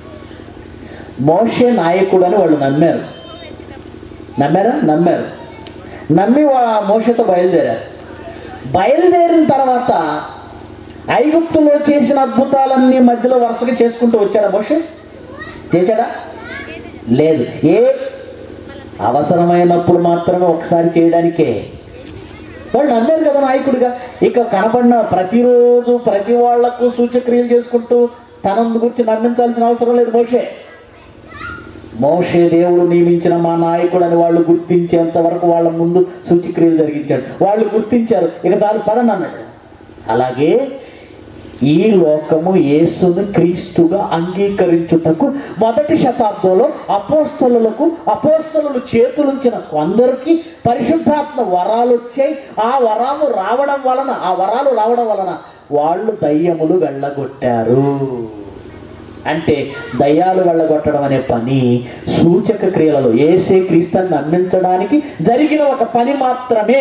మోషే నాయకుడు అని వాళ్ళు నమ్మారు నమ్మారా నమ్మారు నమ్మి వా- మోషతో బయలుదేరారు బయలుదేరిన తర్వాత ఐగుప్తులో చేసిన అద్భుతాలన్నీ మధ్యలో వరుసగా చేసుకుంటూ వచ్చాడా మోషే చేశాడా లేదు ఏ అవసరమైనప్పుడు మాత్రమే ఒకసారి చేయడానికే వాళ్ళు నమ్మారు కదా నాయకుడిగా ఇక కనపడిన ప్రతిరోజు ప్రతి వాళ్లకు సూచక్రియలు చేసుకుంటూ తనందు గురించి నమ్మించాల్సిన అవసరం లేదు మోషే మోషే దేవుడు నియమించిన మా నాయకుడు అని వాళ్ళు గుర్తించేంత వరకు వాళ్ళ ముందు సూచక్రియలు జరిగించాడు వాళ్ళు గుర్తించారు ఇక చాలు పదని అన్నాడు అలాగే ఈ లోకము యేసును క్రీస్తుగా అంగీకరించుటకు మొదటి శతాబ్దంలో అపోస్తలులకు అపోస్తలు చేతులుంచిన కొందరికి పరిశుద్ధాత్మ వరాలు వచ్చాయి ఆ వరాలు రావడం వలన ఆ వరాలు రావడం వలన వాళ్ళు దయ్యములు వెళ్ళగొట్టారు అంటే దయ్యాలు వెళ్ళగొట్టడం అనే పని సూచక క్రియలలో ఏసే క్రీస్తుని నమ్మించడానికి జరిగిన ఒక పని మాత్రమే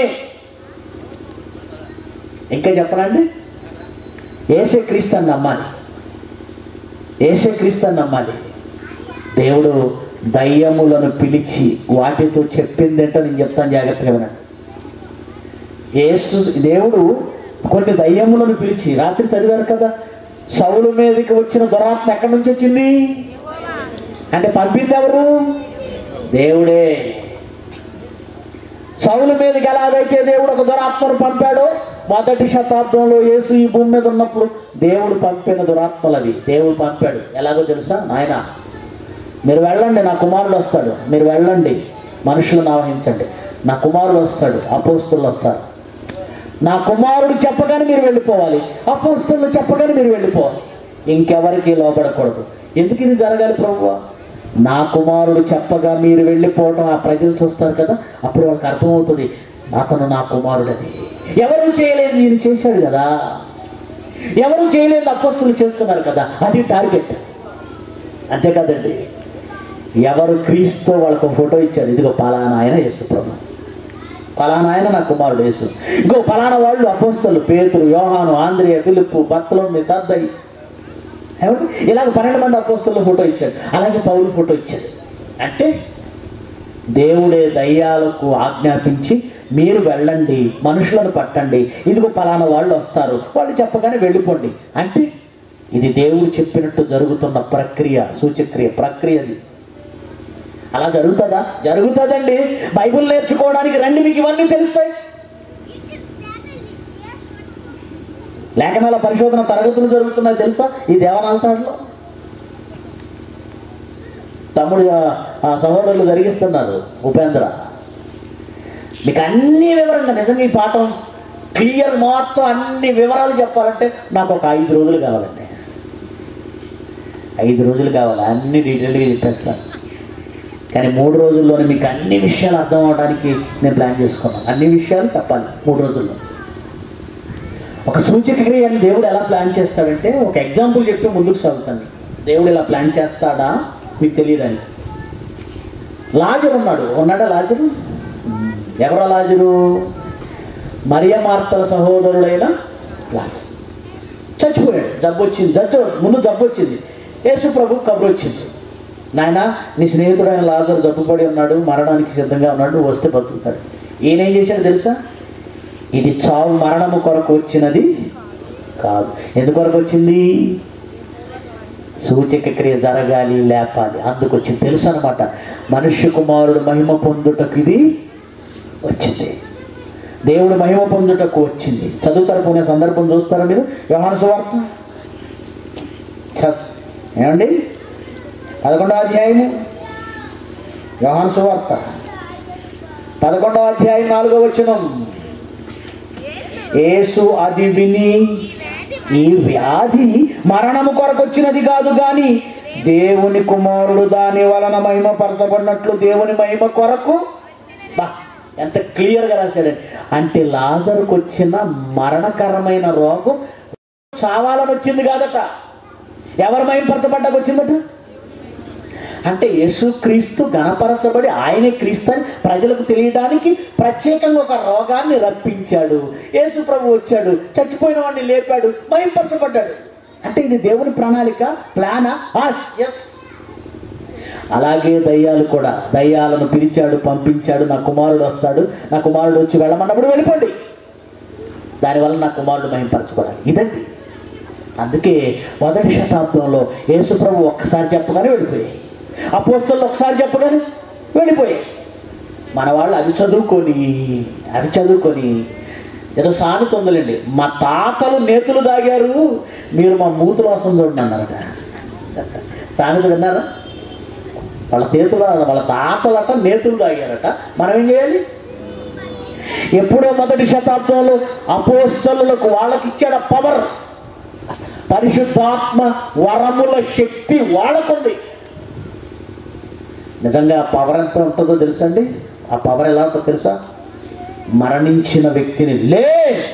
ఇంకా చెప్పనండి ఏసే క్రీస్తుని నమ్మాలి ఏసే క్రీస్తుని నమ్మాలి దేవుడు దయ్యములను పిలిచి వాటితో చెప్పిందేంటో నేను చెప్తాను జాగ్రత్తగా వినండి యేసు దేవుడు కొన్ని దయ్యములను పిలిచి రాత్రి చదివారు కదా సౌలు మీదకి వచ్చిన దురాత్మ ఎక్కడి నుంచి వచ్చింది అంటే పంపింది ఎవరు దేవుడే సౌలు మీదకి ఎలాగైతే దేవుడు ఒక దురాత్మను పంపాడో మొదటి శతాబ్దంలో యేసు ఈ భూమి మీద ఉన్నప్పుడు దేవుడు పంపిన దురాత్మలు అవి దేవుడు పంపాడు ఎలాగో తెలుసా నాయన మీరు వెళ్ళండి నా కుమారుడు వస్తాడు మీరు వెళ్ళండి మనుషులను ఆవహించండి నా కుమారుడు వస్తాడు అపోస్తులు వస్తారు నా కుమారుడు చెప్పగానే మీరు వెళ్ళిపోవాలి అపోస్తులు చెప్పగానే మీరు వెళ్ళిపోవాలి ఇంకెవరికి లోపడకూడదు ఎందుకు ఇది జరగాలి ప్రభువా నా కుమారుడు చెప్పగా మీరు వెళ్ళిపోవడం ఆ ప్రజలు చూస్తారు కదా అప్పుడు వాళ్ళకి అర్థమవుతుంది అతను నా కుమారుడని ఎవరు చేయలేదు నేను చేశాడు కదా ఎవరు చేయలేదు అపోస్తులు చేస్తున్నారు కదా అది టార్గెట్ అంతే కదండి ఎవరు క్రీస్తు వాళ్ళకు ఫోటో ఇచ్చారు ఇదిగో పలానా ఆయన యేసు ప్రభు పలానా ఆయన నా కుమారుడు యేసు ఇంకో పలానా వాళ్ళు అపోస్తలు పేతురు యోహాను ఆంధ్రియ పిలుపు బత్తలోని దద్దయి ఏమండి ఇలాగ పన్నెండు మంది అపోస్తల ఫోటో ఇచ్చాడు అలాగే పౌలు ఫోటో ఇచ్చాడు అంటే దేవుడే దయ్యాలకు ఆజ్ఞాపించి మీరు వెళ్ళండి మనుషులను పట్టండి ఇదిగో పలానా వాళ్ళు వస్తారు వాళ్ళు చెప్పగానే వెళ్ళిపోండి అంటే ఇది దేవుడు చెప్పినట్టు జరుగుతున్న ప్రక్రియ సూచక్రియ ప్రక్రియది అలా జరుగుతుందా జరుగుతుందండి బైబిల్ నేర్చుకోవడానికి రండి మీకు ఇవన్నీ తెలుస్తాయి లేఖనాల పరిశోధన తరగతులు జరుగుతున్నాయి తెలుసా ఈ దేవనాంతాడులో తమ్ముడు ఆ- ఆ సహోదరులు జరిగిస్తున్నారు ఉపేంద్ర మీకు అన్ని వివరంగా నిజంగా ఈ పాఠం క్లియర్ మొత్తం అన్ని వివరాలు చెప్పాలంటే నాకు ఒక ఐదు రోజులు కావాలండి ఐదు రోజులు కావాలి అన్ని డీటెయిల్గా చెప్పేస్తాను కానీ మూడు రోజుల్లోనే మీకు అన్ని విషయాలు అర్థం అవడానికి నేను ప్లాన్ చేసుకున్నాను అన్ని విషయాలు చెప్పాలి మూడు రోజుల్లో ఒక సూచక క్రియ అని దేవుడు ఎలా ప్లాన్ చేస్తాడంటే ఒక ఎగ్జాంపుల్ చెప్పి ముందుకు సాగుతాను దేవుడు ఇలా ప్లాన్ చేస్తాడా మీకు తెలియదని లాజరు ఉన్నాడు ఉన్నాడా లాజరు ఎవరా లాజరు మరియ మార్తల సహోదరుడైన లాజరు చచ్చిపోయాడు జబ్బు వచ్చింది జబ్బు ముందు జబ్బు వచ్చింది యేసు ప్రభు కబురు వచ్చింది నాయన నీ స్నేహితుడైన లాజరు జబ్బుపడి ఉన్నాడు మరణానికి సిద్ధంగా ఉన్నాడు నువ్వు వస్తే బతుకుతాడు ఈయన ఏం చేశాడు తెలుసా ఇది చావు మరణము కొరకు వచ్చినది కాదు ఎందుకొరకు వచ్చింది సూచక క్రియ జరగాలి లేపాలి అందుకు వచ్చింది తెలుసు అనమాట మనుష్య కుమారుడు మహిమ పొందుటకు ఇది వచ్చింది దేవుడు మహిమ పొందుటకు వచ్చింది చదువుతారు పోనే సందర్భం చూస్తారా మీరు యోహాను సువార్త చ- ఏమండి పదకొండవ అధ్యాయము యోహాను సువార్త పదకొండవ అధ్యాయం నాలుగవ వచనం యేసు అది విని ఈ వ్యాధి మరణము కొరకు వచ్చినది కాదు గాని దేవుని కుమారుడు దాని వలన మహిమపరచబడినట్లు దేవుని మహిమ కొరకు బా ఎంత క్లియర్గా రాశాడండి అంటే లాజరుకు వచ్చిన మరణకరమైన రోగం చావాలని వచ్చింది కాదట ఎవరు మహిమపరచబడ్డాకు వచ్చిందట అంటే యేసుక్రీస్తు గణపరచబడి ఆయనే క్రీస్తు అని ప్రజలకు తెలియడానికి ప్రత్యేకంగా ఒక రోగాన్ని రప్పించాడు యేసు ప్రభు వచ్చాడు చచ్చిపోయిన వాడిని లేపాడు మహింపరచబడ్డాడు అంటే ఇది దేవుని ప్రణాళిక ప్లానా ఎస్ అలాగే దయ్యాలు కూడా దయ్యాలను పిలిచాడు పంపించాడు నా కుమారుడు వస్తాడు నా కుమారుడు వచ్చి వెళ్ళమన్నప్పుడు వెళ్ళిపోండి దానివల్ల నా కుమారుడు మహింపరచబడాలి ఇదండి అందుకే మొదటి శతాబ్దంలో యేసుప్రభు ఒక్కసారి చెప్పగానే వెళ్ళిపోయాయి అపోస్తలు ఒకసారి చెప్పగానే వెళ్ళిపోయాయి మన వాళ్ళు అవి చదువుకొని అవి చదువుకొని ఏదో సామెత ఉందిలేండి మా తాతలు నేతులు తాగారు మీరు మా మూతులు వాసన చూడండి అన్నారట సామెత విన్నారా వాళ్ళ చేతులు వాళ్ళ తాతలట నేతులు తాగారట మనం ఏం చేయాలి ఎప్పుడో మొదటి శతాబ్దంలో అపోస్తలులకు వాళ్ళకి ఇచ్చాడు పవర్ పరిశుద్ధాత్మ వరముల శక్తి వాళ్ళకుంది నిజంగా ఆ పవర్ ఎంత ఉంటుందో తెలుసండి ఆ పవర్ ఎలా ఉంటుందో తెలుసా మరణించిన వ్యక్తిని లే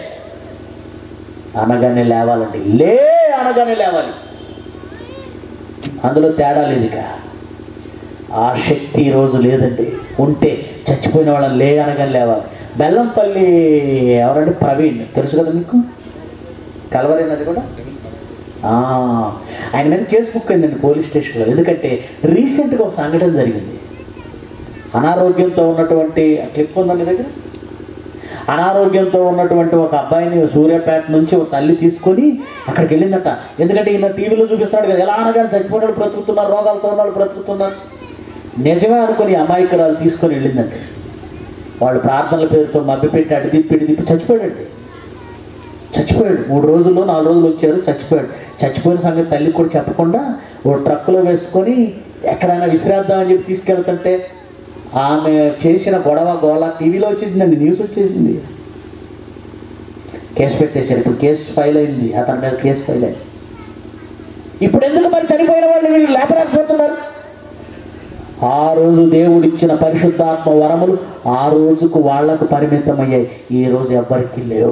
అనగానే లేవాలండి లే అనగానే లేవాలి అందులో తేడా లేదు ఇక ఆ శక్తి ఈరోజు లేదండి ఉంటే చచ్చిపోయిన వాళ్ళని లే అనగానే లేవాలి బెల్లంపల్లి ఎవరంటే ప్రవీణ్ తెలుసు కదా మీకు కలవరైనది కూడా ఆ, ఆయన మీద కేసు బుక్ అయిందండి పోలీస్ స్టేషన్లో ఎందుకంటే రీసెంట్గా ఒక సంఘటన జరిగింది అనారోగ్యంతో ఉన్నటువంటి ఆ క్లిప్ ఉందండి దగ్గర అనారోగ్యంతో ఉన్నటువంటి ఒక అబ్బాయిని సూర్యాపేట నుంచి ఒక తల్లి తీసుకొని అక్కడికి వెళ్ళిందట ఎందుకంటే ఈయన టీవీలో చూపిస్తున్నాడు కదా ఎలా అనగానే చచ్చిపోయినాడు బ్రతుకుతున్నారు రోగాలతో ఉన్నాడు బ్రతుకుతున్నారు నిజమే అనుకుని ఈ అమాయకురాలు తీసుకొని వెళ్ళిందంట వాళ్ళు ప్రార్థనల పేరుతో మభ్యపెట్టి అటు తిప్పి ఇటు తిప్పి చచ్చిపోయాడండి చచ్చిపోయాడు మూడు రోజుల్లో నాలుగు రోజులు వచ్చారు చచ్చిపోయాడు చచ్చిపోయిన సంగతి తల్లికి కూడా చెప్పకుండా ఓ ట్రక్కులో వేసుకొని ఎక్కడైనా విసిరేద్దామని చెప్పి తీసుకెళ్తుంటే ఆమె చేసిన గొడవ గోళ టీవీలో వచ్చేసిందండి న్యూస్ వచ్చేసింది కేసు పెట్టేశారు ఇప్పుడు కేసు ఫైల్ అయింది అతని మీద కేసు ఫైల్ అయింది ఇప్పుడు ఎందుకు మరి చనిపోయిన వాళ్ళు వీళ్ళు లేపలేకపోతున్నారు ఆ రోజు దేవుడిచ్చిన పరిశుద్ధాత్మ వరములు ఆ రోజుకు వాళ్లకు పరిమితమయ్యాయి ఈ రోజు ఎవ్వరికి లేవు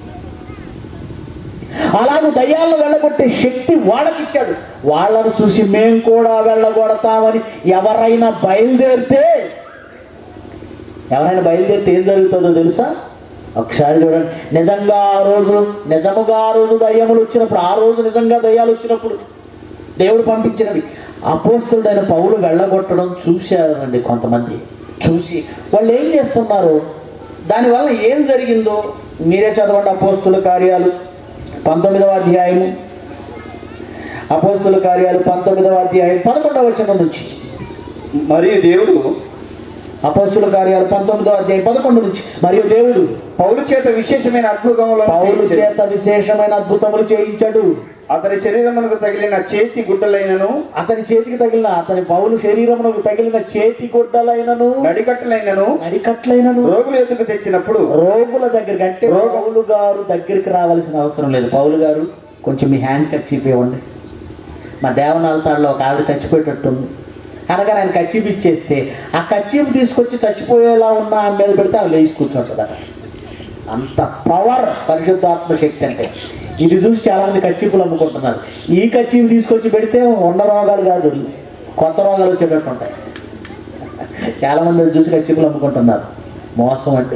అలాగే దయ్యాలను వెళ్ళగొట్టే శక్తి వాళ్ళకిచ్చాడు వాళ్ళను చూసి మేము కూడా వెళ్ళగొడతామని ఎవరైనా బయలుదేరితే ఎవరైనా బయలుదేరితే ఏం జరుగుతుందో తెలుసా ఒకసారి చూడండి నిజంగా ఆ రోజు నిజముగా ఆ రోజు దయ్యములు వచ్చినప్పుడు ఆ రోజు నిజంగా దయ్యాలు వచ్చినప్పుడు దేవుడు పంపించినవి అపోస్తుడైన పౌలు వెళ్ళగొట్టడం చూశారండి కొంతమంది చూసి వాళ్ళు ఏం చేస్తున్నారు దానివల్ల ఏం జరిగిందో మీరే చదవండి అపోస్తుల కార్యాలు పంతొమ్మిదవ అధ్యాయము అపోస్తుల కార్యాలు పంతొమ్మిదవ అధ్యాయం పదకొండవ వచనం నుంచి మరియు దేవుడు అపోస్తుల కార్యాలు పంతొమ్మిదవ అధ్యాయం పదకొండు నుంచి మరియు దేవుడు పౌలు చేత విశేషమైన అద్భుతములను పౌలు చేయించెను. చేత విశేషమైన అద్భుతములు చేయించాడు అతని శరీరమునకు తగిలిన చేతి గుడ్డలైనను అతని చేతికి తగిలిన అతని పౌలు శరీరమునకు తగిలిన చేతి గుడ్డలైనను నడికట్టులైనను నడికట్లైనను రోగులు ఎదుగు తెచ్చినప్పుడు రోగుల దగ్గరికి అంటే పౌలు గారు దగ్గరికి రావాల్సిన అవసరం లేదు పౌలు గారు కొంచెం మీ హ్యాండ్ కర్చీప్ ఇవ్వండి మా దేవనాలతాడులో ఒక ఆవిడ చచ్చిపోయేటట్టుంది అనగా ఆయన కచ్చీపు ఇచ్చేస్తే ఆ కచ్చీపు తీసుకొచ్చి చచ్చిపోయేలా ఉన్న ఆమె మీద పెడితే ఆమె లేచి కూర్చుంటుంది అంత పవర్ పరిశుద్ధాత్మ శక్తి అంటే ఇది చూసి చాలా మంది కచ్చీపులు అమ్ముకుంటున్నారు ఈ కచ్చీపు తీసుకొచ్చి పెడితే ఉన్న రోగాలు కాదు కొత్త రోగాలు వచ్చేటట్టు ఉంటాయి చాలా మంది అది చూసి కచ్చీపులు అమ్ముకుంటున్నారు మోసం అంటే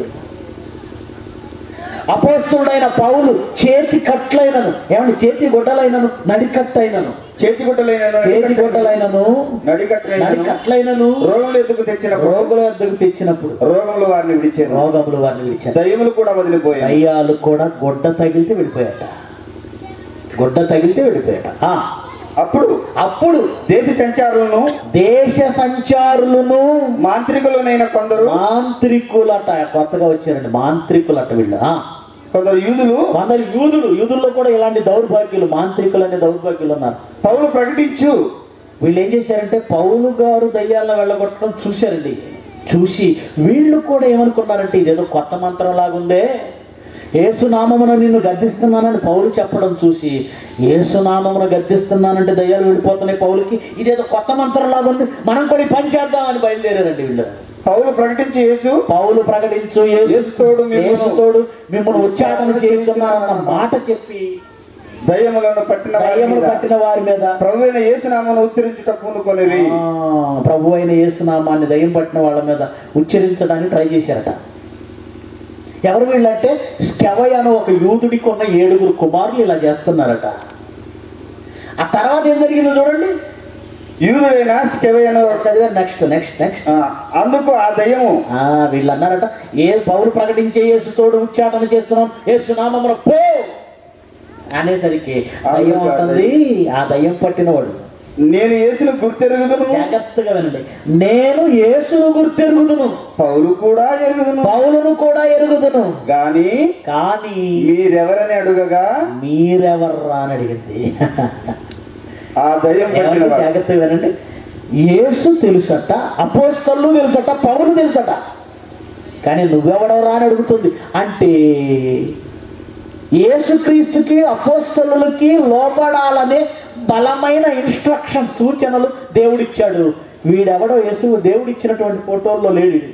అపోస్తుడైన పౌలు చేతి కట్లైనను ఏమండి చేతి గుడ్డలైనను నడికట్టైనను చేతి గుడ్డలైనను చేతి గుడ్డలైనను నడికట్టులైనను నడికట్లైనను రోగులు ఎదుగు తెచ్చినప్పుడు రోగుల వద్దకు తెచ్చినప్పుడు రోగములు వారిని విడిచారు రోగములు వారిని విడిచారు దయ్యములు కూడా వదిలిపోయాయి దయ్యాలు కూడా గుడ్డ తగిలితే వెళ్ళిపోయాట గుడ్డ తగిలితే వెళ్ళిపోయాట ఆ, అప్పుడు అప్పుడు దేశ సంచారులను దేశ సంచారులను మాంత్రికులనైన కొందరు మాంత్రికులట కొత్తగా వచ్చారండి మాంత్రికులట వీళ్ళు ఆ, కొందరు యూదులు కొందరు యూదులు యూదుల్లో కూడా ఇలాంటి దౌర్భాగ్యులు మాంత్రికులు అనే దౌర్భాగ్యులు ఉన్నారు పౌలు ప్రకటించు వీళ్ళు ఏం చేశారంటే పౌలు గారు దయ్యాలను వెళ్ళగొట్టడం చూశారండి చూసి వీళ్ళు కూడా ఏమనుకున్నారంటే ఇదేదో కొత్త మంత్రం లాగుందే ఏసునామమున నిన్ను గద్దిస్తున్నానని పౌలు చెప్పడం చూసి ఏసునామమున గద్దిస్తున్నానంటే దయ్యాలు వెళ్ళిపోతున్నాయి పౌలుకి ఇదేదో కొత్త మంత్రం లాగుంది మనం కూడా ఈ పని చేద్దామని బయలుదేరారండి వీళ్ళు పౌలు ప్రకటించి యేసు పౌలు ప్రకటించు యేసుతోడు మిమ్మును- యేసుతోడు మిమ్మల్ని ఉచ్చాటన చేస్తున్నానన్న మాట చెప్పి దయ్యములను పట్టిన వారి దయ్యములు మీద పట్టిన వారి మీద ప్రభువైన యేసునామను ఉచ్చరించుట పూనుకొనిరి ఆ, ప్రభు అయిన యేసునామాన్ని దయ్యం పట్టిన వాళ్ళ మీద ఉచ్చరించడానికి ట్రై చేశారట ఎవరు వీళ్ళంటే స్కెవయ్ అనే ఒక యూదుడికి ఉన్న ఏడుగురు కుమారులు ఇలా చేస్తున్నారట ఆ తర్వాత ఏం జరిగిందో చూడండి యూదుడైన స్కెవయను చదివా నెక్స్ట్ నెక్స్ట్ నెక్స్ట్ ఆ, అందుకు ఆ దయ్యము వీళ్ళు అన్నారట ఏ పౌరు ప్రకటించే యేసు తోడు ఉచ్చాటన చేస్తున్నాం యేసు నామమున పో అనేసరికి దయ్యం ఉంటుంది ఆ దయ్యం పట్టినవాడు నేను యేసును గుర్తెరుగుదును జాగ్రత్తగా వినండి నేను యేసును గుర్తెరుగుదును పౌలు కూడా ఎరుగుదును పౌలును కూడా ఎరుగుదును గాని కానీ మీరెవరని అడుగగా మీరెవర్రా అని అడిగింది ఆ దయ్యం పట్టిన ఏమంటే వాడు జాగ్రత్తగా వినండి యేసు తెలుసట అపోస్తలు తెలుసట పౌలు తెలుసట కానీ నువ్వెవడవరా అని అడుగుతుంది అంటే యేసుక్రీస్తుకి అపోస్తలులకి లోపడాలనే బలమైన ఇన్స్ట్రక్షన్ సూచనలు దేవుడిచ్చాడు వీడెవడో యేసు దేవుడిచ్చినటువంటి ఫోటోల్లో లేడు వీడు.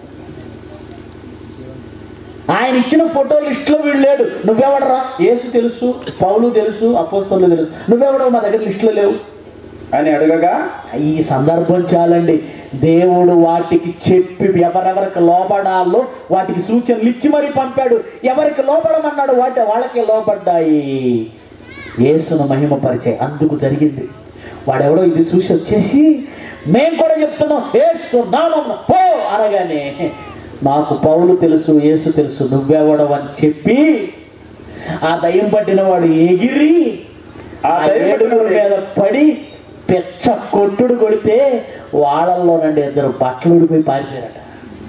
ఆయన ఇచ్చిన ఫోటో లిస్టులో వీడు లేడు నువ్వెవడరా యేసు తెలుసు పౌలు తెలుసు అపోస్తలు తెలుసు నువ్వెవడో మా దగ్గర లిస్టులో లేవు అని అడగగా ఈ సందర్భం చాలండి దేవుడు వాటికి చెప్పి ఎవరెవరికి లోబడాలో వాటికి సూచనలు ఇచ్చి మరీ పంపాడు ఎవరికి లోపడమన్నాడు వాటి వాళ్ళకి లోపడ్డాయి యేసును మహిమపరిచే అందుకు జరిగింది వాడెవడో ఇది చూసి వచ్చేసి మేము కూడా చెప్తున్నాం యేసు నామం పో అనగానే నాకు పౌలు తెలుసు యేసు తెలుసు నువ్వెవడవు అని చెప్పి ఆ దయ్యం పట్టిన వాడు ఎగిరి ఆ ఆ దయ్యం పట్టిన ఏడుగురి వాడు మీద పడి పెచ్చ కొట్టుడు కొడితే వాళ్ళల్లో నుండి ఇద్దరు బట్టలు ఊడిపోయి పారిపోయారట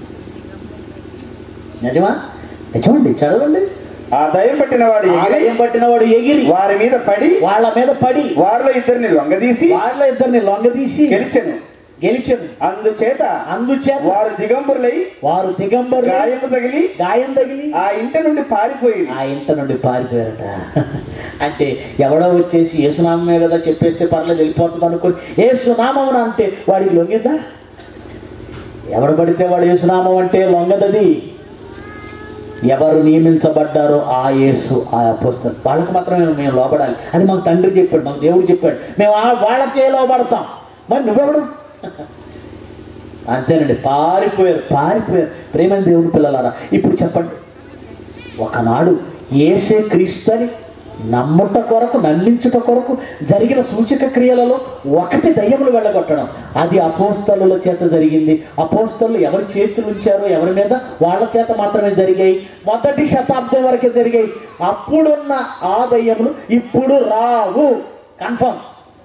నిజమా నిజమండి చదవండి ఆ దయ్యం పట్టిన వాడు ఆ ఎగిరి దయ్యం పట్టిన వాడు ఎగిరి వారి మీద పడి వాళ్ళ మీద పడి వారిలో ఇద్దరిని లొంగదీసి వాళ్ళ ఇద్దరిని లొంగదీసి గెలిచెను గెలిచారు అందుచేత అందుచేత వారు దిగంబరులై వారు దిగంబరు గాయము తగిలి గాయం తగిలి ఆ ఇంటి నుండి పారిపోయి ఆ ఇంట నుండి పారిపోయారట అంటే ఎవడో వచ్చేసి యేసునామే కదా చెప్పేస్తే పర్లేదు వెళ్ళిపోతుంది అనుకుని ఏసునామం అంటే వాడికి లొంగిద్దా ఎవడు పడితే వాడు యేసునామం అంటే లొంగదది ఎవరు నియమించబడ్డారో ఆ యేసు ఆ అపోస్తారు వాళ్ళకి మాత్రమే మేము లోబడాలి అని మాకు తండ్రి చెప్పాడు మాకు దేవుడు చెప్పాడు మేము ఆ- వాళ్ళకే లోబడతాం మరి నువ్వెవడు అంతేనండి పారిపోయారు పారిపోయారు ప్రేమ దేవుని పిల్లలారా ఇప్పుడు చెప్పండి ఒకనాడు ఏసే క్రీస్తు అని నమ్ముట కొరకు నమ్మించుట కొరకు జరిగిన సూచక క్రియలలో ఒకటి దయ్యములు వెళ్ళగొట్టడం అది అపోస్తలుల చేత జరిగింది అపోస్తలు ఎవరి చేతులు ఉంచారో ఎవరి మీద వాళ్ళ చేత మాత్రమే జరిగాయి మొదటి శతాబ్దం వరకే జరిగాయి అప్పుడున్న ఆ దయ్యములు ఇప్పుడు రావు కన్ఫర్మ్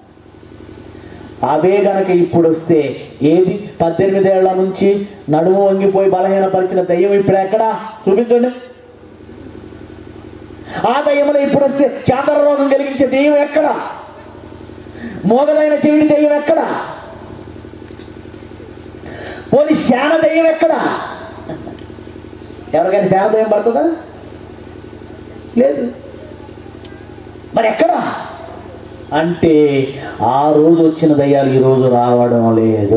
అవే గనక ఇప్పుడు వస్తే ఏది పద్దెనిమిదేళ్ల నుంచి నడుము వంగిపోయి బలహీనపరిచిన దయ్యం ఇప్పుడు ఎక్కడా చూపించండి ఆ దయ్యములు ఇప్పుడు వస్తే చాదర రోగం కలిగించే దెయ్యం ఎక్కడ మోగదైన చెవిడి దెయ్యం ఎక్కడ పోనీ శాన దెయ్యం ఎక్కడ ఎవరికైనా శాన దెయ్యం పడుతుందా లేదు మరి ఎక్కడ అంటే ఆ రోజు వచ్చిన దయ్యాలు ఈ రోజు రావడం లేదు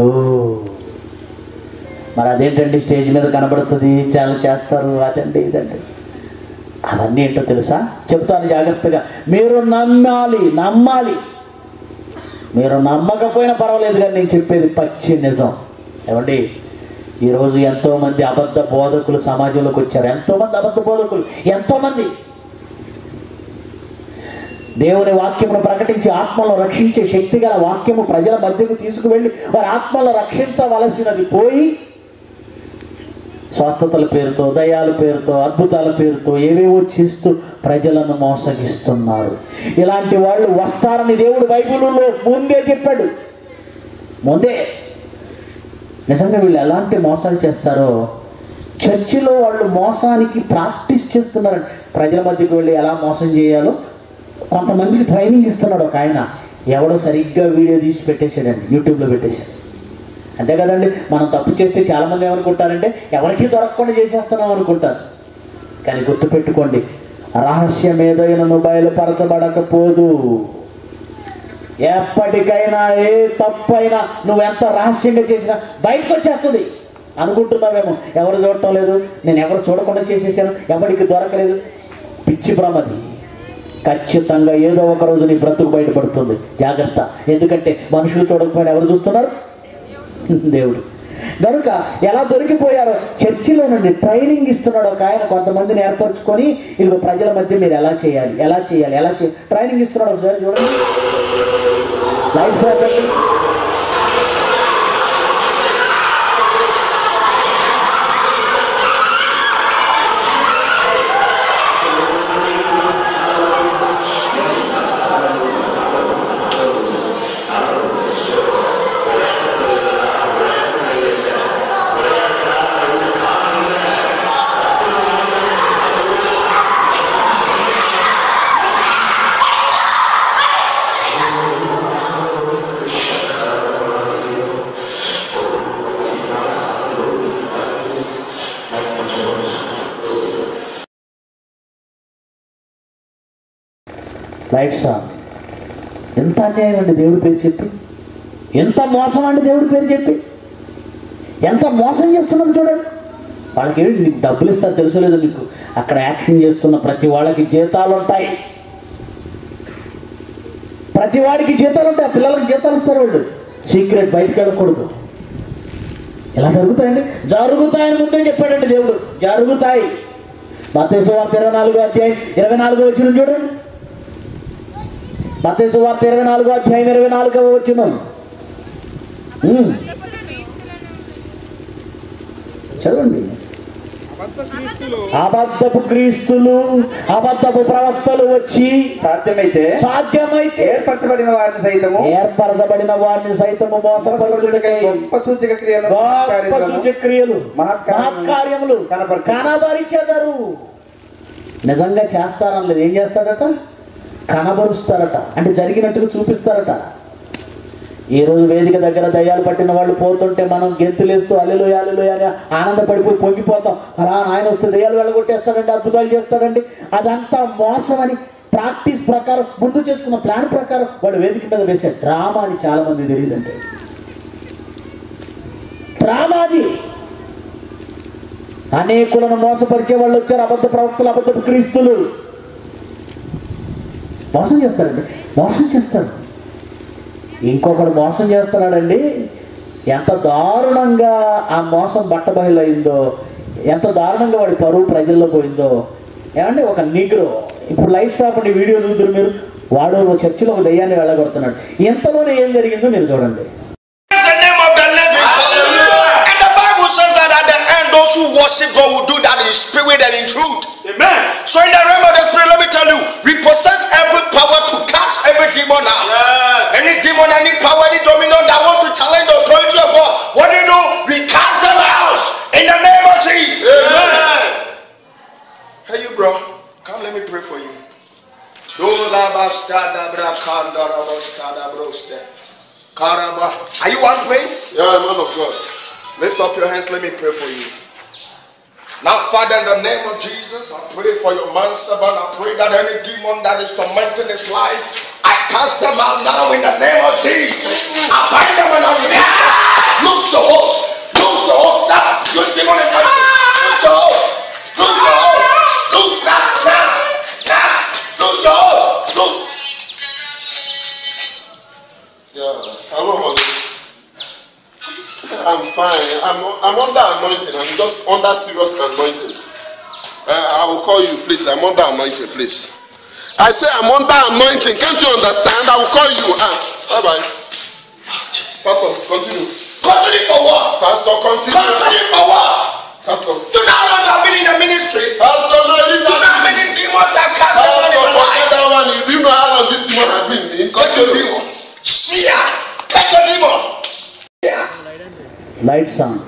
మరి అదేంటండి స్టేజ్ మీద కనబడుతుంది చాలా చేస్తారు అదండి ఇదండి అవన్నీ ఏంటో తెలుసా చెప్తాను జాగ్రత్తగా మీరు నమ్మాలి నమ్మాలి మీరు నమ్మకపోయినా పర్వాలేదు కానీ నేను చెప్పేది పచ్చి నిజం ఏమండి ఈరోజు ఎంతోమంది అబద్ధ బోధకులు సమాజంలోకి వచ్చారు ఎంతోమంది అబద్ధ బోధకులు ఎంతోమంది దేవుని వాక్యమును ప్రకటించి ఆత్మలను రక్షించే శక్తి గల వాక్యము ప్రజల మధ్యకు తీసుకువెళ్ళి వారి ఆత్మలను రక్షించవలసినది పోయి స్వస్థతల పేరుతో దయాల పేరుతో అద్భుతాల పేరుతో ఏవేవో చేస్తూ ప్రజలను మోసగిస్తున్నారు ఇలాంటి వాళ్ళు వస్తారని దేవుడు బైబిల్లో ముందే చెప్పాడు ముందే నిజంగా వీళ్ళు ఎలాంటి మోసాలు చేస్తారో చర్చిలో వాళ్ళు మోసానికి ప్రాక్టీస్ చేస్తున్నారు ప్రజల మధ్యకి వెళ్ళి ఎలా మోసం చేయాలో కొంతమందికి ట్రైనింగ్ ఇస్తున్నాడు ఒక ఆయన ఎవడో సరిగ్గా వీడియో తీసి పెట్టేశాడండి యూట్యూబ్లో పెట్టేశాడు అంతే కదండి మనం తప్పు చేస్తే చాలామంది ఏమనుకుంటారంటే ఎవరికీ దొరకకుండా చేసేస్తున్నాం అనుకుంటారు కానీ గుర్తుపెట్టుకోండి రహస్యం ఏదైనా బయలుపరచబడకపోదు ఎప్పటికైనా ఏ తప్పైనా నువ్వు ఎంత రహస్యంగా చేసినా బయటకు వచ్చేస్తుంది అనుకుంటున్నావేమో ఎవరు చూడటం లేదు నేను ఎవరు చూడకుండా చేసేసాను ఎవరికి దొరకలేదు పిచ్చి భ్రమది ఖచ్చితంగా ఏదో ఒక రోజు నీ బ్రతుకు బయటపడుతుంది జాగ్రత్త ఎందుకంటే మనుషులు చూడకపోయినా ఎవరు చూస్తున్నారు దేవుడు కనుక ఎలా దొరికిపోయారో చర్చిలో నుండి ట్రైనింగ్ ఇస్తున్నాడు ఒక ఆయన కొంతమందిని ఏర్పరచుకొని ఇదిగో ప్రజల మధ్య మీరు ఎలా చేయాలి ఎలా చేయాలి ఎలా చేయాలి ట్రైనింగ్ ఇస్తున్నాడు ఒకసారి చూడండి లైట్స్ ఆపండి. లైట్స్ ఆన్ ఎంత అన్యాయం అండి దేవుడి పేరు చెప్పి ఎంత మోసం అండి దేవుడి పేరు చెప్పి ఎంత మోసం చేస్తున్నది చూడండి వాళ్ళకి ఏంటి నీకు డబ్బులు ఇస్తారు తెలుసో లేదో నీకు అక్కడ యాక్షన్ చేస్తున్న ప్రతి వాళ్ళకి జీతాలు ఉంటాయి ప్రతి వాడికి జీతాలు ఉంటాయి ఆ పిల్లలకి జీతాలు ఇస్తారు వాళ్ళు సీక్రెట్ బయటకు వెళ్ళకూడదు ఇలా జరుగుతాయండి జరుగుతాయని ముందే చెప్పాడండి దేవుడు జరుగుతాయి మతేశ్వార్త ఇరవై నాలుగో అధ్యాయం ఇరవై నాలుగో వచ్చిన చూడండి మత సువార్త ఇరవై నాలుగో అధ్యాయం ఇరవై నాలుగవ వచ్చిన చదవండి అబద్ధపు క్రీస్తులు అబద్ధపు ప్రవక్తలు వచ్చి సాధ్యమైతే సాధ్యమైతే ఏర్పరచబడిన వారిని సైతము ఏర్పరచబడిన వారిని సైతము మోసపరచుటకై గొప్ప సూచక క్రియలను గొప్ప కార్యములను సూచక్రియలు మహత్కార్యములు మహత్కార్యములు కనపరచు. కనబరిచెదరు నిజంగా చేస్తారని లేదు ఏం చేస్తారట కనబరుస్తారట అంటే జరిగినట్టుగా చూపిస్తారట ఈ రోజు వేదిక దగ్గర దయ్యాలు పట్టిన వాళ్ళు పోతుంటే మనం గెంతులేస్తూ అల్లెలు అల్లెలు అని ఆనందపడిపోయి పొంగిపోతాం అలా ఆయన వస్తే దయ్యాలు వెళ్ళగొట్టేస్తాడండి అద్భుతాలు చేస్తాడండి అదంతా మోసం అని ప్రాక్టీస్ ప్రకారం ముందు చేసుకున్న ప్లాన్ ప్రకారం వాడు వేదిక మీద వేసే డ్రామా అని చాలా మంది తెలియదండి డ్రామాది అనేకులను మోసపరిచే వాళ్ళు వచ్చారు అబద్ధ ప్రవక్తలు అబద్ధపు క్రీస్తులు మోసం చేస్తారండి మోసం చేస్తారు ఇంకొకడు మోసం చేస్తున్నాడండి ఎంత దారుణంగా ఆ మోసం బట్టబయలైందో ఎంత దారుణంగా వాడి పరువు ప్రజల్లో పోయిందో ఏమంటే ఒక నిగ్రో ఇప్పుడు లైట్ షాప్ అని వీడియో చూద్దరు మీరు వాడు ఓ చర్చిలో ఒక దయ్యాన్ని వెళ్ళగొడుతున్నాడు ఎంతలోనే ఏం జరిగిందో మీరు చూడండి Praise the name of the living God. And the Bible says that at the end, those who worship God will do that in spirit and in truth. Amen. So in the realm of the spirit, let me tell you, we possess every power to cast every demon out. Any demon, any power, any dominion that want to challenge the authority of God, what do you do? We cast them out in the name of Jesus. Amen. Hey, you bro, come let me pray for you. Karaba. Are you one praise? Yeah, man of God. Lift up your hands, let me pray for you. Now, Father, in the name of Jesus, I pray for your man servant. I pray that any demon that is tormenting his life, I cast them out now in the name of Jesus. I bind them and I rebuke them. Loose the host. Loose the host now. You demon in Loose the host. Loose the host. Loose now. Now. Now. Loose the host. Loose. Yeah, I'm on I'm fine. I'm, I'm under anointing. I'm just under serious anointing. Uh, I will call you, please. I'm under anointing, please. I say I'm under anointing. Can't you understand? I will call you. Ah, bye bye. Pastor, continue. Continue for what? Pastor, continue. Continue for what? Pastor. Do not how long have been in the ministry? Pastor, no, leave Do you know that. how many demons have cast out Pastor, in your forget life? that one. Do you know how long this demon has been? in? Take your Continue. demon. Shia. Take your demon. Yeah. Light song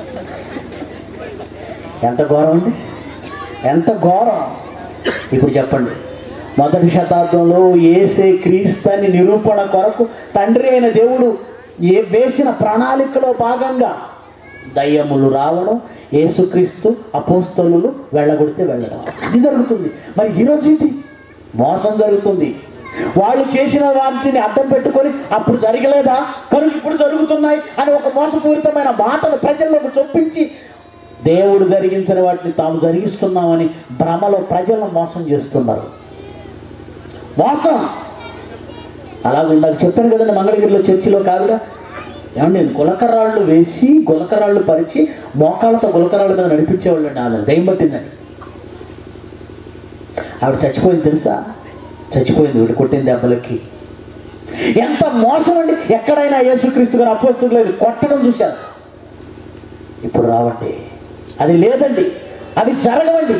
ఎంత ఘోరం అండి ఎంత ఘోరం ఇప్పుడు చెప్పండి మొదటి శతాబ్దంలో ఏసే క్రీస్తని నిరూపణ కొరకు తండ్రి అయిన దేవుడు ఏ వేసిన ప్రణాళికలో భాగంగా దయ్యములు రావడం యేసుక్రీస్తు అపోస్తలు వెళ్ళగొడితే వెళ్ళడం ఇది జరుగుతుంది మరి ఈరోజు ఇది మోసం జరుగుతుంది వాళ్ళు చేసిన వాటిని అడ్డం పెట్టుకొని అప్పుడు జరగలేదా కనుక ఇప్పుడు జరుగుతున్నాయి అని ఒక మోసపూరితమైన మాటను ప్రజల్లోకి చొప్పించి దేవుడు జరిగించిన వాటిని తాము జరిగిస్తున్నామని భ్రమలో ప్రజలను మోసం చేస్తున్నారు మోసం అలాగే ఇందాక చెప్పాను కదండి మంగళగిరిలో చర్చిలో కాదుగా ఏమండి గులకరాళ్ళు వేసి గులకరాళ్ళు పరిచి మోకాళ్ళతో గులకరాళ్ళ మీద నడిపించేవాళ్ళండి ఆమె దయ్యం పట్టిందని ఆవిడ చచ్చిపోయింది తెలుసా చచ్చిపోయింది వీడు కొట్టిన దెబ్బలకి ఎంత మోసం అండి ఎక్కడైనా యేసుక్రీస్తు గారు అపోస్తులు లేదు కొట్టడం చూశారు ఇప్పుడు రావండి అది లేదండి అది జరగవండి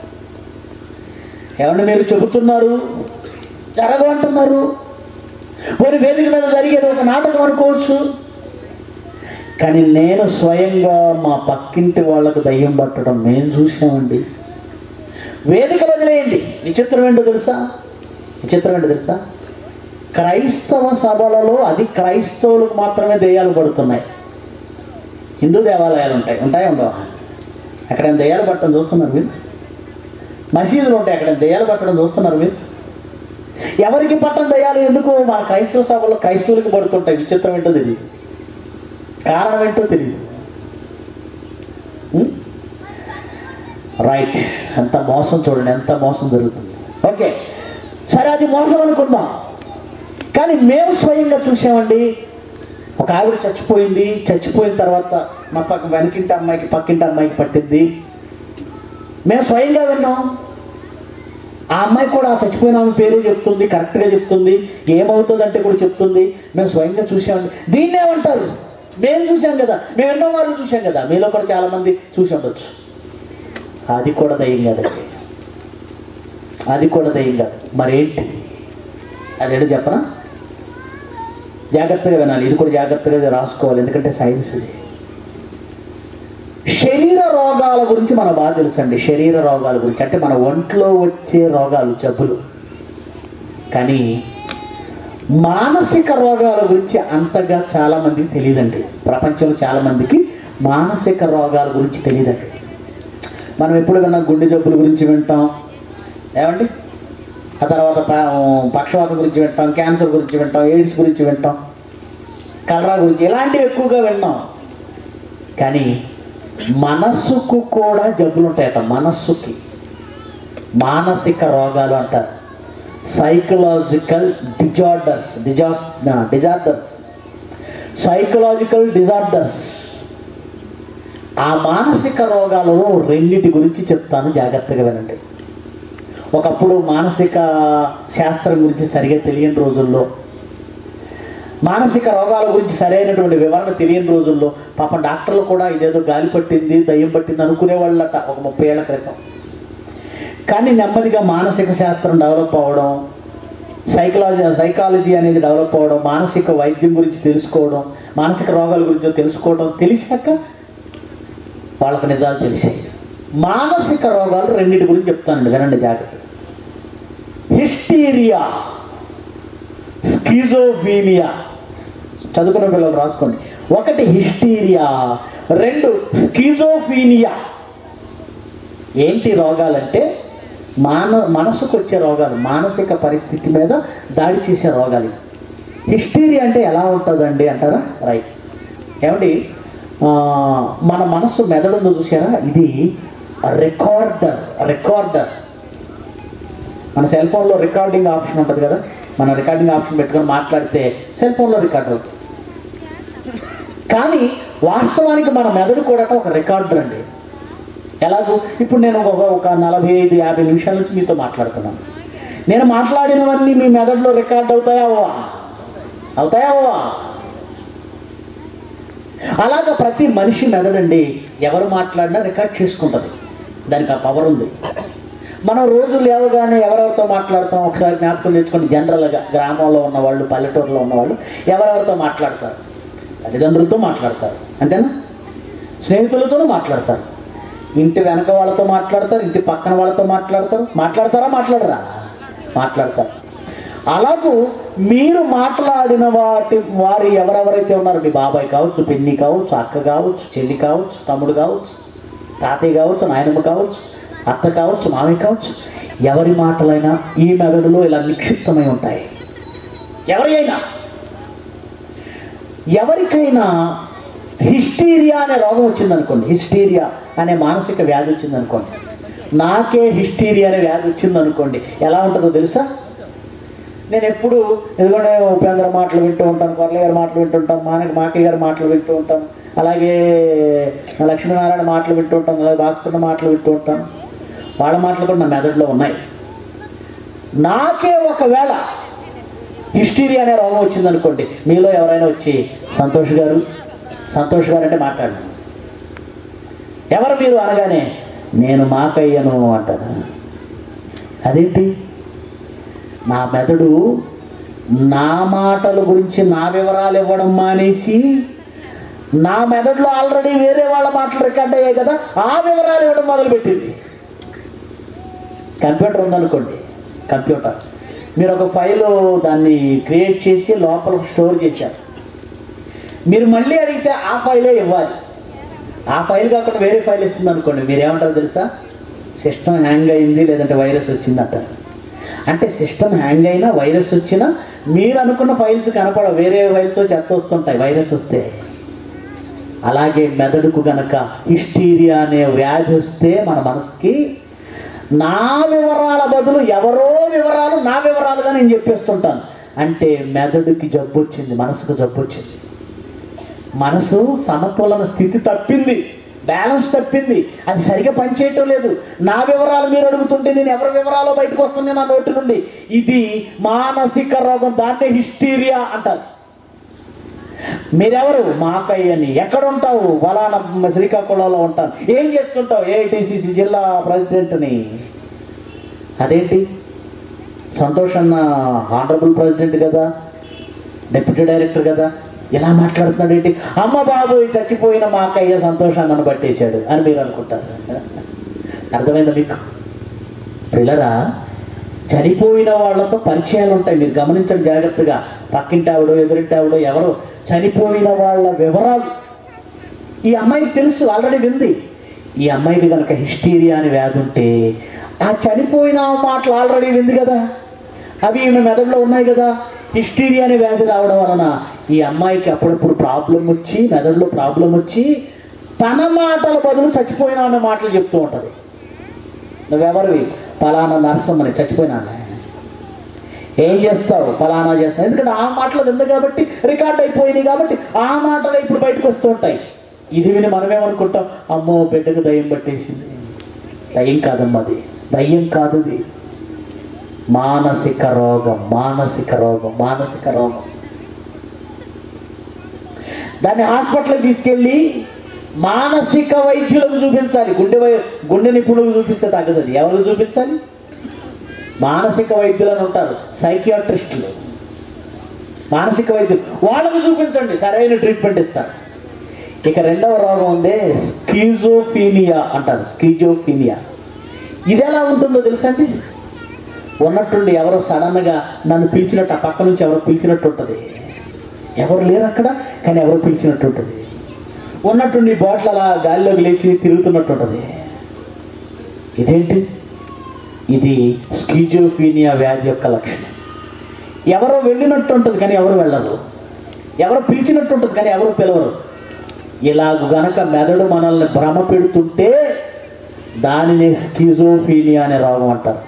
ఏమండి మీరు చెబుతున్నారు జరగవంటున్నారు మరి వేదిక మీద జరిగేది ఒక నాటకం అనుకోవచ్చు కానీ నేను స్వయంగా మా పక్కింటి వాళ్ళకు దయ్యం పట్టడం మేము చూసామండి వేదిక వదిలేయండి విచిత్రం ఏంటో తెలుసా విచిత్రం ఏంటో తెలుసా క్రైస్తవ సభలలో అది క్రైస్తవులకు మాత్రమే దెయ్యాలు పడుతున్నాయి హిందూ దేవాలయాలు ఉంటాయి ఉంటాయా ఉండవా అక్కడ దెయ్యాలు పట్టడం చూస్తున్నారు మీరు మసీదులు ఉంటాయి అక్కడ దెయ్యాలు పట్టడం చూస్తున్నారు మీరు ఎవరికి పట్టడం దయ్యాలు ఎందుకు మన క్రైస్తవ సభలో క్రైస్తవులకి పడుతుంటాయి విచిత్రం ఏంటో తెలియదు కారణం ఏంటో తెలియదు ఉం? రైట్ ఎంత మోసం చూడండి ఎంత మోసం జరుగుతుంది ఓకే సరే అది మోసం అనుకుందాం కానీ మేము స్వయంగా చూసామండి ఒక ఆవిడ చచ్చిపోయింది చచ్చిపోయిన తర్వాత మా పక్క వెనకింటి అమ్మాయికి పక్కింటి అమ్మాయికి పట్టింది మేము స్వయంగా విన్నాం ఆ అమ్మాయి కూడా ఆ చచ్చిపోయిన ఆమె పేరు చెప్తుంది కరెక్ట్గా చెప్తుంది ఏమవుతుంది అంటే కూడా చెప్తుంది మేము స్వయంగా చూసామండి దీన్ని ఏమంటారు మేము చూసాం కదా మేము ఎన్నో వారు చూసాం కదా మీలో కూడా చాలా మంది చూసి ఉండొచ్చు అది కూడా దయ్యం కాదండి అది కూడా దయ్యం కాదు మరేంటి అదేంటో చెప్పనా జాగ్రత్తగా వినాలి ఇది కూడా జాగ్రత్తగా రాసుకోవాలి ఎందుకంటే సైన్స్ ఇది శరీర రోగాల గురించి మనకు బాగా తెలుసండి శరీర రోగాల గురించి అంటే మన ఒంట్లో వచ్చే రోగాలు జబ్బులు కానీ మానసిక రోగాల గురించి అంతగా చాలా మందికి తెలియదండి ప్రపంచంలో చాలా మందికి మానసిక రోగాల గురించి తెలియదండి మనం ఎప్పుడు విన్నాం గుండె జబ్బుల గురించి వింటాం ఏమండి ఆ తర్వాత ప- పక్షవాతం గురించి వింటాం క్యాన్సర్ గురించి వింటాం ఎయిడ్స్ గురించి వింటాం కలరా గురించి ఇలాంటివి ఎక్కువగా విన్నాం కానీ మనస్సుకు కూడా జబ్బులు ఉంటాయట మనస్సుకి మానసిక రోగాలు అంటారు సైకలాజికల్ డిజార్డర్స్ డిజా డిజార్డర్స్ సైకలాజికల్ డిజార్డర్స్ ఆ మానసిక రోగాలలో రెండిటి గురించి చెప్తాను జాగ్రత్తగా వినండి ఒకప్పుడు మానసిక శాస్త్రం గురించి సరిగా తెలియని రోజుల్లో మానసిక రోగాల గురించి సరైనటువంటి వివరణ తెలియని రోజుల్లో పాపం డాక్టర్లు కూడా ఇదేదో గాలి పట్టింది దయ్యం పట్టింది అనుకునేవాళ్ళట ఒక ముప్పై ఏళ్ల క్రితం కానీ నెమ్మదిగా మానసిక శాస్త్రం డెవలప్ అవ్వడం సైకలాజీ సైకాలజీ అనేది డెవలప్ అవ్వడం మానసిక వైద్యం గురించి తెలుసుకోవడం మానసిక రోగాల గురించి తెలుసుకోవడం తెలిసాక వాళ్ళకు నిజాలు తెలిసాయి మానసిక రోగాలు రెండింటి గురించి చెప్తానండి వినండి జాగ్రత్త హిస్టీరియా స్కిజోఫీనియా చదువుకున్న పిల్లలు రాసుకోండి ఒకటి హిస్టీరియా రెండు స్కిజోఫీనియా ఏంటి రోగాలంటే మాన మనసుకు వచ్చే రోగాలు మానసిక పరిస్థితి మీద దాడి చేసే రోగాలు ఇవి. హిస్టీరియా అంటే ఎలా ఉంటుందండి అంటారా రైట్ ఏమండి ఆ, మన మనస్సు మెదడుందో చూసారా ఇది రికార్డర్ రికార్డర్ మన సెల్ ఫోన్లో రికార్డింగ్ ఆప్షన్ ఉంటుంది కదా మన రికార్డింగ్ ఆప్షన్ పెట్టుకొని మాట్లాడితే సెల్ ఫోన్లో రికార్డ్ అవుతుంది కానీ వాస్తవానికి మన మెదడు కూడా ఒక రికార్డర్ అండి ఎలాగో ఇప్పుడు నేను ఒక ఒక నలభై ఐదు యాభై నిమిషాల నుంచి మీతో మాట్లాడుతున్నాను నేను మాట్లాడినవన్నీ మీ మెదడులో రికార్డ్ అవుతాయా అవ్వా అవుతాయా అవ్వా అలాగా ప్రతి మనిషి మెదడండి ఎవరు మాట్లాడినా రికార్డ్ చేసుకుంటుంది దానికి ఆ పవర్ ఉంది మనం రోజు లేవగానే ఎవరెవరితో మాట్లాడతాం ఒకసారి జ్ఞాపకం తెచ్చుకోండి జనరల్గా గ్రామంలో ఉన్నవాళ్ళు పల్లెటూరులో ఉన్నవాళ్ళు ఎవరెవరితో మాట్లాడతారు తల్లిదండ్రులతో మాట్లాడతారు అంతేనా స్నేహితులతోనూ మాట్లాడతారు ఇంటి వెనక వాళ్ళతో మాట్లాడతారు ఇంటి పక్కన వాళ్ళతో మాట్లాడతారు మాట్లాడతారా మాట్లాడరా మాట్లాడతారు అలాగూ మీరు మాట్లాడిన వాటి వారు ఎవరెవరైతే ఉన్నారో మీ బాబాయ్ కావచ్చు పిన్ని కావచ్చు అక్క కావచ్చు చెల్లి కావచ్చు తమ్ముడు కావచ్చు తాతయ్య కావచ్చు నాయనమ్మ కావచ్చు అత్త కావచ్చు మామయ్య కావచ్చు ఎవరి మాటలైనా ఈ మెదడులో ఇలా నిక్షిప్తమై ఉంటాయి ఎవరి అయినా ఎవరికైనా హిస్టీరియా అనే రోగం వచ్చిందనుకోండి హిస్టీరియా అనే మానసిక వ్యాధి వచ్చిందనుకోండి నాకే హిస్టీరియా అనే వ్యాధి వచ్చిందనుకోండి ఎలా ఉంటుందో తెలుసా నేను ఎప్పుడు ఎందుకంటే ఉపేంద్ర మాటలు వింటూ ఉంటాను కొరల గారి మాటలు వింటూ ఉంటాను మానక మాకయ్య గారి మాటలు వింటూ ఉంటాను అలాగే లక్ష్మీనారాయణ మాటలు వింటూ ఉంటాను అలాగే భాస్కర్ మాటలు వింటూ ఉంటాను వాళ్ళ మాటలు కూడా నా మెదడులో ఉన్నాయి నాకే ఒకవేళ హిస్టీరియా అనే రోగం వచ్చిందనుకోండి మీలో ఎవరైనా వచ్చి సంతోష్ గారు సంతోష్ గారు అంటే మాట్లాడండి ఎవరు మీరు అనగానే నేను మాకయ్యను అంటాను అదేంటి నా మెదడు నా మాటల గురించి నా వివరాలు ఇవ్వడం మానేసి నా మెదడులో ఆల్రెడీ వేరే వాళ్ళ మాటలు రికార్డ్ అయ్యాయి కదా ఆ వివరాలు ఇవ్వడం మొదలుపెట్టింది కంప్యూటర్ ఉందనుకోండి కంప్యూటర్ మీరు ఒక ఫైల్ దాన్ని క్రియేట్ చేసి లోపల స్టోర్ చేశారు మీరు మళ్ళీ అడిగితే ఆ ఫైలే ఇవ్వాలి ఆ ఫైల్ కాకుండా వేరే ఫైల్ ఇస్తుంది అనుకోండి మీరు ఏమంటారు తెలుసా సిస్టమ్ హ్యాంగ్ అయింది లేదంటే వైరస్ వచ్చింది అంటారు అంటే సిస్టమ్ హ్యాంగ్ అయినా వైరస్ వచ్చినా మీరు అనుకున్న ఫైల్స్ కనపడవు వేరే ఫైల్స్ చెత్త వస్తుంటాయి వైరస్ వస్తే అలాగే మెదడుకు గనక హిస్టీరియా అనే వ్యాధి వస్తే మన మనసుకి నా వివరాల బదులు ఎవరో వివరాలు నా వివరాలుగా నేను చెప్పేస్తుంటాను అంటే మెదడుకి జబ్బు వచ్చింది మనసుకు జబ్బు వచ్చింది మనసు సమతులన స్థితి తప్పింది బ్యాలెన్స్ తప్పింది అది సరిగా పనిచేయటం లేదు నా వివరాలు మీరు అడుగుతుంటే నేను ఎవరి వివరాలు బయటకు వస్తుంది నా నోటి నుండి ఇది మానసిక రోగం దాన్నే హిస్టీరియా అంటారు మీరెవరు మాకయ్యని ఎక్కడ ఉంటావు ఫలానా శ్రీకాకుళంలో ఉంటాను ఏం చేస్తుంటావు ఏఐటీసీసీ జిల్లా ప్రెసిడెంట్ని అదేంటి సంతోష్ అన్న ఆనరబుల్ ప్రెసిడెంట్ కదా డిప్యూటీ డైరెక్టర్ కదా ఇలా మాట్లాడుతున్నాడు ఏంటి అమ్మ బాబు చచ్చిపోయిన మా అక్కయ్య సంతోషాన్ని నన్ను పట్టేశాడు అని మీరు అనుకుంటారు అర్థమైందా మీకు పిల్లరా చనిపోయిన వాళ్ళతో పరిచయాలు ఉంటాయి మీరు గమనించండి జాగ్రత్తగా పక్కింటి ఆవిడో ఎదురింటి ఆవిడో ఎవరో చనిపోయిన వాళ్ళ వివరాలు ఈ అమ్మాయికి తెలుసు ఆల్రెడీ వింది ఈ అమ్మాయికి కనుక హిస్టీరియా అని వ్యాధి ఉంటే ఆ చనిపోయిన మాటలు ఆల్రెడీ వింది కదా అవి ఈమె మెదడులో ఉన్నాయి కదా హిస్టీరియా అనే వ్యాధి రావడం వలన ఈ అమ్మాయికి అప్పుడప్పుడు ప్రాబ్లం వచ్చి మెదడులో ప్రాబ్లం వచ్చి తన మాటల బదులు చచ్చిపోయినా అనే మాటలు చెప్తూ ఉంటుంది నువ్వెవరివి ఫలానా నర్సమ్మని చచ్చిపోయినా ఏం చేస్తావు ఫలానా చేస్తావు ఎందుకంటే ఆ మాటలు వింది కాబట్టి రికార్డ్ అయిపోయినాయి కాబట్టి ఆ మాటలు ఇప్పుడు బయటకు వస్తూ ఉంటాయి ఇది విని మనమేమనుకుంటాం అమ్మో బిడ్డకు దయ్యం పట్టేసింది దయ్యం కాదమ్మా అది దయ్యం కాదు ఇది మానసిక రోగం మానసిక రోగం మానసిక రోగం దాన్ని హాస్పిటల్కి తీసుకెళ్ళి మానసిక వైద్యులకు చూపించాలి గుండె వై గుండె నిపుణులకు చూపిస్తే తగ్గదు అది ఎవరికి చూపించాలి మానసిక వైద్యులు అని ఉంటారు సైకియాట్రిస్టులు మానసిక వైద్యులు వాళ్ళకు చూపించండి సరైన ట్రీట్మెంట్ ఇస్తారు ఇక రెండవ రోగం ఉంది స్కీజోఫీనియా అంటారు స్కీజోఫీనియా ఇది ఎలా ఉంటుందో తెలుసా అండి ఉన్నట్టుండి ఎవరో సడన్గా నన్ను పిలిచినట్టు ఆ పక్క నుంచి ఎవరో పిలిచినట్టు ఉంటుంది ఎవరు లేరు అక్కడ కానీ ఎవరో పిలిచినట్టు ఉంటుంది ఉన్నట్టుండి బాటిల్ అలా గాలిలోకి లేచి తిరుగుతున్నట్టు ఉంటుంది ఇదేంటి ఇది స్కీజోఫీనియా వ్యాధి యొక్క లక్షణం ఎవరో వెళ్ళినట్టు ఉంటుంది కానీ ఎవరు వెళ్ళరు ఎవరో పిలిచినట్టు ఉంటుంది కానీ ఎవరు పిలవరు ఇలాగ గనక మెదడు మనల్ని భ్రమ పెడుతుంటే దానిని స్కిజోఫీనియా అనే రోగం అంటారు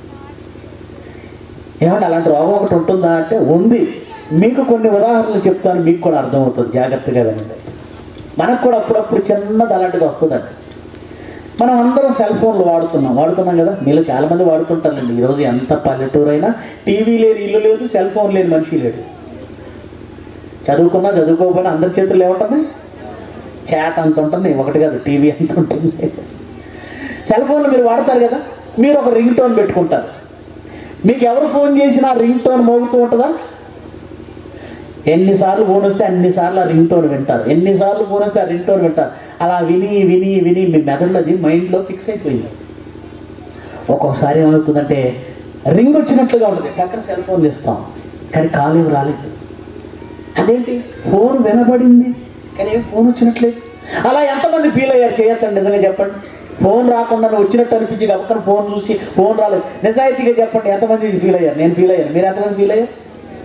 ఏమంటే అలాంటి రోగం ఒకటి ఉంటుందా అంటే ఉంది మీకు కొన్ని ఉదాహరణలు చెప్తాను మీకు కూడా అర్థమవుతుంది జాగ్రత్తగా వినండి మనకు కూడా అప్పుడప్పుడు చిన్నది అలాంటిది వస్తుందండి మనం అందరం సెల్ ఫోన్లు వాడుతున్నాం వాడుతున్నాం కదా మీలో చాలా మంది వాడుతుంటారండి ఈరోజు ఎంత పల్లెటూరు అయినా టీవీ లేని ఇల్లు లేదు సెల్ ఫోన్ లేని మనిషి లేడు చదువుకున్నా చదువుకోకపోయినా అందరి చేతుల్లో ఏముంటుంది చేత అంత ఉంటుంది ఒకటి కాదు టీవీ అంత ఉంటుంది సెల్ ఫోన్లు మీరు వాడతారు కదా మీరు ఒక రింగ్ టోన్ పెట్టుకుంటారు మీకు ఎవరు ఫోన్ చేసినా రింగ్ టోన్ మోగుతూ ఉంటుందా ఎన్నిసార్లు ఫోన్ వస్తే అన్నిసార్లు ఆ రింగ్ టోన్ వింటారు ఎన్నిసార్లు ఫోన్ వస్తే ఆ రింగ్ టోన్ వింటారు అలా విని విని విని మీ మెదడులోది మైండ్లో ఫిక్స్ అయిపోయింది ఒక్కొక్కసారి ఏమవుతుందంటే రింగ్ వచ్చినట్లుగా ఉంటుంది పక్కన సెల్ ఫోన్ తీస్తాం కానీ కాల్ ఏమి రాలేదు అదేంటి ఫోన్ వినబడింది కానీ ఏం ఫోన్ వచ్చినట్లేదు అలా ఎంతమంది ఫీల్ అయ్యారు చేయొద్దండి నిజంగా చెప్పండి ఫోన్ రాకుండా వచ్చినట్టు అనిపించి పక్కన ఫోన్ చూసి ఫోన్ రాలేదు నిజాయితీగా చెప్పండి ఎంతమంది ఫీల్ అయ్యారు నేను ఫీల్ అయ్యాను మీరు ఎంతమంది ఫీల్ అయ్యారు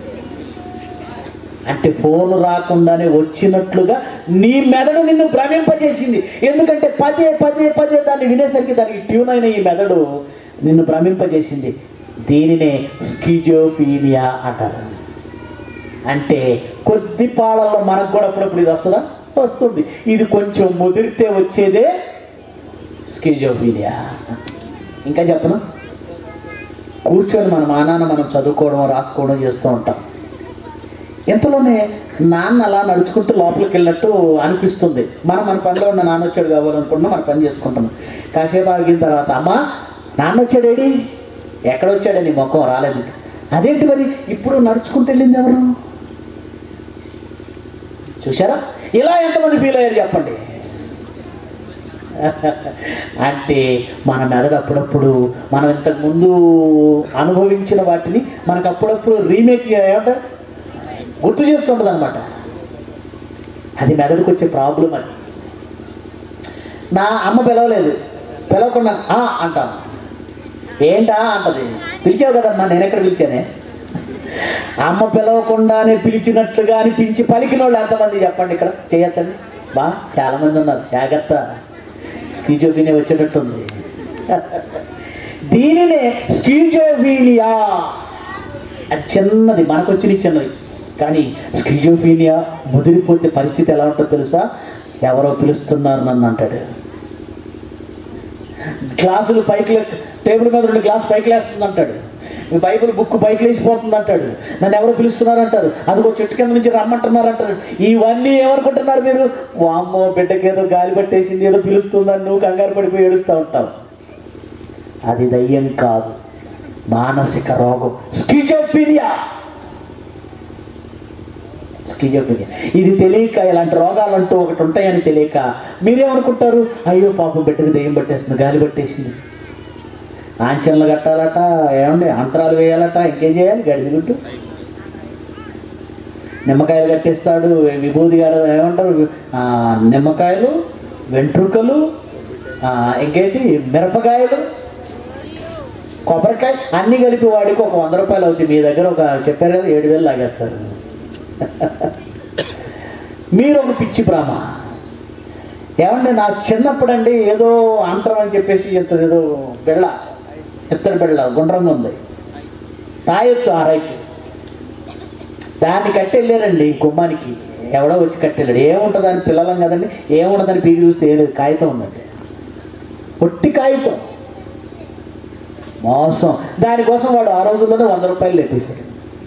అంటే ఫోన్ రాకుండానే వచ్చినట్లుగా నీ మెదడు నిన్ను భ్రమింపజేసింది ఎందుకంటే పదే పదే పదే దాన్ని వినేసరికి దానికి ట్యూన్ అయిన ఈ మెదడు నిన్ను భ్రమింపజేసింది దీనినే స్కిజోఫీనియా అంటారు అంటే కొద్ది పాలల్లో మనకు కూడా అప్పుడప్పుడు ఇది వస్తుందా వస్తుంది ఇది కొంచెం ముదిరితే వచ్చేదే స్కిజోఫీనియా ఇంకా చెప్పను కూర్చొని మన మానాన్న మనం చదువుకోవడం రాసుకోవడం చేస్తూ ఉంటాం ఇంతలోనే నాన్న అలా నడుచుకుంటూ లోపలికి వెళ్ళినట్టు అనిపిస్తుంది మనం మన పనిలో ఉన్న నాన్న వచ్చాడు కావాలనుకుంటున్నాం మన పని చేసుకుంటున్నాం కాసేపు ఆగిన తర్వాత అమ్మా నాన్న వచ్చాడేడి ఎక్కడ వచ్చాడని మొక్కం రాలేదు అదేంటి మరి ఇప్పుడు నడుచుకుంటూ వెళ్ళింది ఎవరు చూసారా ఇలా ఎంతమంది ఫీల్ అయ్యారు చెప్పండి అంటే మన మెదడు అప్పుడప్పుడు మనం ఇంతకు ముందు అనుభవించిన వాటిని మనకు అప్పుడప్పుడు రీమేక్ ఏమంటారు గుర్తు చేస్తుంటుంది అనమాట అది మెదడుకు వచ్చే ప్రాబ్లం అది నా అమ్మ పిలవలేదు పిలవకుండా "ఆ" అంటాను ఏంటా అంటది పిలిచావు కదమ్మా నేను ఎక్కడ పిలిచానే అమ్మ పిలవకుండానే పిలిచినట్లుగా అనిపించి పలికిన వాళ్ళు ఎంతమంది చెప్పండి ఇక్కడ చేయొద్దండి బా చాలా మంది ఉన్నారు జాగ్రత్త స్కీజోఫీనియా వచ్చేటట్టుంది దీనినే స్కీజోఫీనియా అది చిన్నది మనకు వచ్చిన చిన్నది కానీ స్కిజోఫీనియా ముదిరిపోతే పరిస్థితి ఎలా ఉంటుందో తెలుసా ఎవరో పిలుస్తున్నారు నన్ను అంటాడు గ్లాసులు పైకి లే- టేబుల్ మీద రెండు గ్లాస్ పైకి లేస్తుంది అంటాడు ఈ బైబిల్ బుక్ పైకి లేచిపోతుంది అంటాడు నన్ను ఎవరో పిలుస్తున్నారు అంటారు అదిగో చెట్టు కింద నుంచి రమ్మంటున్నారు అంటారు ఇవన్నీ ఎవరుకుంటున్నారు మీరు వామ్మో బిడ్డకి ఏదో గాలి పట్టేసింది ఏదో పిలుస్తుందని నువ్వు కంగారు పడిపోయి ఏడుస్తూ ఉంటావు అది దయ్యం కాదు మానసిక రోగం స్కిజోఫీనియా స్కిజోఫీనియా ఇది తెలియక ఇలాంటి రోగాలు అంటూ ఒకటి ఉంటాయని తెలియక మీరేమనుకుంటారు అయ్యో పాపం బిడ్డకు దెయ్యం పట్టేస్తుంది గాలి పట్టేసింది ఆంచనలు కట్టాలట ఏమండి అంతరాలు వేయాలట ఇంకేం చేయాలి గడిదిగుట్టు నిమ్మకాయలు కట్టిస్తాడు విభూది గారు ఏమంటారు ఆ, నిమ్మకాయలు వెంట్రుకలు ఆ, ఇంకేంటి మిరపకాయలు కొబ్బరికాయ అన్నీ కలిపి వాడికి ఒక వంద రూపాయలు అవుతాయి మీ దగ్గర ఒక చెప్పారు కదా ఏడు వేలు లాగేస్తారు మీరు ఒక పిచ్చి బ్రాహ్మ ఏమండి నా చిన్నప్పుడు అండి ఏదో అంతరం అని చెప్పేసి ఇంత ఏదో బెళ్ళ ఇత్తడి బెళ్ళ గుండ్రంగా ఉంది తాయెత్తు ఆ రైట్ దాన్ని కట్టెళ్ళారండి గుమ్మానికి ఎవడో వచ్చి కట్టెళ్ళాడు ఏముంటుందని పిల్లలం కదండి ఏముంటుందని పీకి చూస్తే ఏం లేదు కాగితం ఉందండి పొట్టి కాగితం మోసం దానికోసం వాడు ఆ రోజుల్లోనే వంద రూపాయలు లేపేశాడు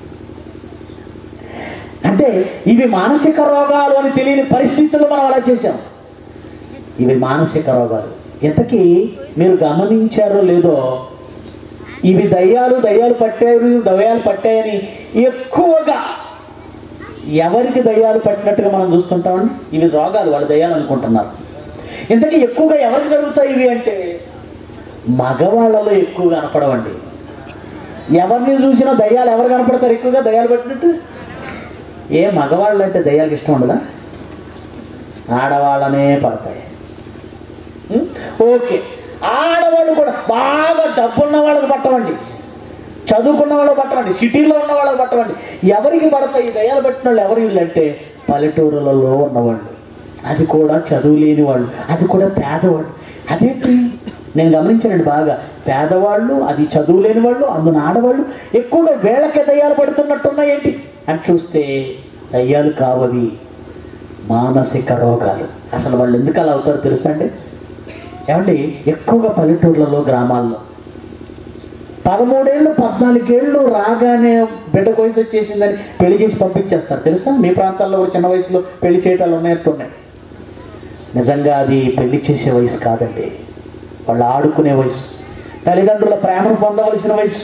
అంటే ఇవి మానసిక రోగాలు అని తెలియని పరిస్థితుల్లో మనం అలా చేశాం ఇవి మానసిక రోగాలు ఇంతకీ మీరు గమనించారో లేదో ఇవి దయ్యాలు దయ్యాలు పట్టారు దయ్యాలు పట్టాయని ఎక్కువగా ఎవరికి దయ్యాలు పట్టినట్టుగా మనం చూస్తుంటామండి ఇవి రోగాలు వాళ్ళు దయ్యాలు అనుకుంటున్నారు ఇంతకీ ఎక్కువగా ఎవరికి జరుగుతాయి ఇవి అంటే మగవాళ్ళలో ఎక్కువ కనపడవండి ఎవరిని చూసినా దయ్యాలు ఎవరు కనపడతారు ఎక్కువగా దయ్యాలు పట్టినట్టు ఏ మగవాళ్ళు అంటే దయ్యాలకు ఇష్టం ఉండదా ఆడవాళ్ళనే పడతాయి ఉం? ఓకే ఆడవాళ్ళు కూడా బాగా డబ్బున్న వాళ్ళకి పట్టవండి చదువుకున్న వాళ్ళకి పట్టవండి సిటీలో ఉన్న వాళ్ళకి పట్టవండి ఎవరికి పడతాయి ఈ దయ్యాలు పట్టిన వాళ్ళు ఎవరు వీళ్ళంటే పల్లెటూరులలో ఉన్నవాళ్ళు అది కూడా చదువు లేని వాళ్ళు అది కూడా పేదవాళ్ళు అదేంటి నేను గమనించానండి బాగా పేదవాళ్ళు అది చదువు లేని వాళ్ళు అందున ఆడవాళ్ళు ఎక్కువగా వేళకే దయ్యాలు పడుతున్నట్టున్నాయి ఏంటి అని చూస్తే దయ్యాలు కావవి మానసిక రోగాలు అసలు వాళ్ళు ఎందుకు అలా అవుతారో తెలుసా అండి ఏమండి ఎక్కువగా పల్లెటూర్లలో గ్రామాల్లో పదమూడేళ్ళు పద్నాలుగేళ్ళు రాగానే బిడ్డ వయసు వచ్చేసిందని పెళ్లి చేసి పంపించేస్తారు తెలుసా మీ ప్రాంతాల్లో కూడా చిన్న వయసులో పెళ్లి చేయటాలు ఉన్నాయట్టున్నాయి నిజంగా అది పెళ్లి చేసే వయసు కాదండి వాళ్ళు ఆడుకునే వయసు తల్లిదండ్రుల ప్రేమను పొందవలసిన వయసు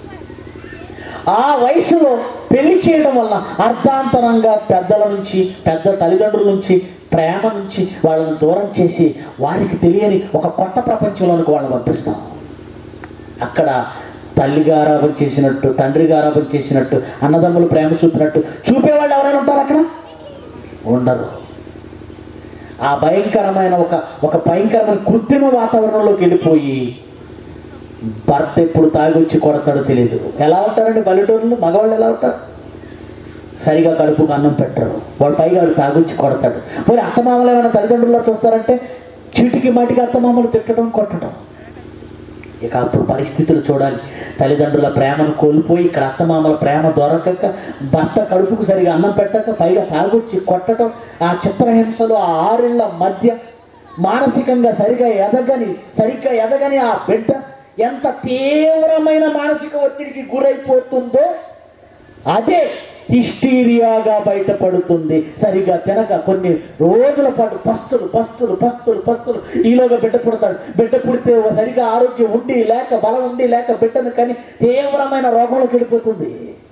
ఆ వయసులో పెళ్లి చేయడం వల్ల అర్ధాంతరంగా పెద్దల నుంచి పెద్ద తల్లిదండ్రుల నుంచి ప్రేమ నుంచి వాళ్ళని దూరం చేసి వారికి తెలియని ఒక కొత్త ప్రపంచంలోనికి వాళ్ళని పంపిస్తాం అక్కడ తల్లి గారాబం చేసినట్టు తండ్రి గారాబం చేసినట్టు అన్నదమ్ములు ప్రేమ చూపినట్టు చూపేవాళ్ళు ఎవరైనా ఉంటారు అక్కడ ఉండరు ఆ భయంకరమైన ఒక ఒక భయంకరమైన కృత్రిమ వాతావరణంలోకి వెళ్ళిపోయి భర్త ఎప్పుడు తాగొచ్చి కొడతాడో తెలియదు ఎలా ఉంటారండి పల్లెటూరులో మగవాళ్ళు ఎలా ఉంటారు సరిగా కడుపుకు అన్నం పెట్టరు వాడు పైగా వాడు తాగొచ్చి కొడతాడు మరి అత్తమామలు ఏమైనా తల్లిదండ్రుల్లో చూస్తారంటే చీటికి మాటికి అత్తమామలు తిట్టడం కొట్టడం ఇక అప్పుడు పరిస్థితులు చూడాలి తల్లిదండ్రుల ప్రేమను కోల్పోయి ఇక్కడ అత్తమామల ప్రేమ దొరకక భర్త కడుపుకు సరిగా అన్నం పెట్టక పైగా తాగొచ్చి కొట్టడం ఆ చిత్రహింసలు ఆ ఆరిళ్ళ మధ్య మానసికంగా సరిగా ఎదగని సరిగ్గా ఎదగని ఆ బిడ్డ ఎంత తీవ్రమైన మానసిక ఒత్తిడికి గురైపోతుందో అదే హిస్టీరియాగా బయటపడుతుంది సరిగా తినక కొన్ని రోజుల పాటు పస్తులు పస్తులు పస్తులు పస్తులు ఈలోగా బిడ్డ పుడతాడు బిడ్డ పుడితే ఓ సరిగా ఆరోగ్యం ఉండి లేక బలం ఉండి లేక బిడ్డను కానీ తీవ్రమైన రోగంలోకి వెళ్ళిపోతుంది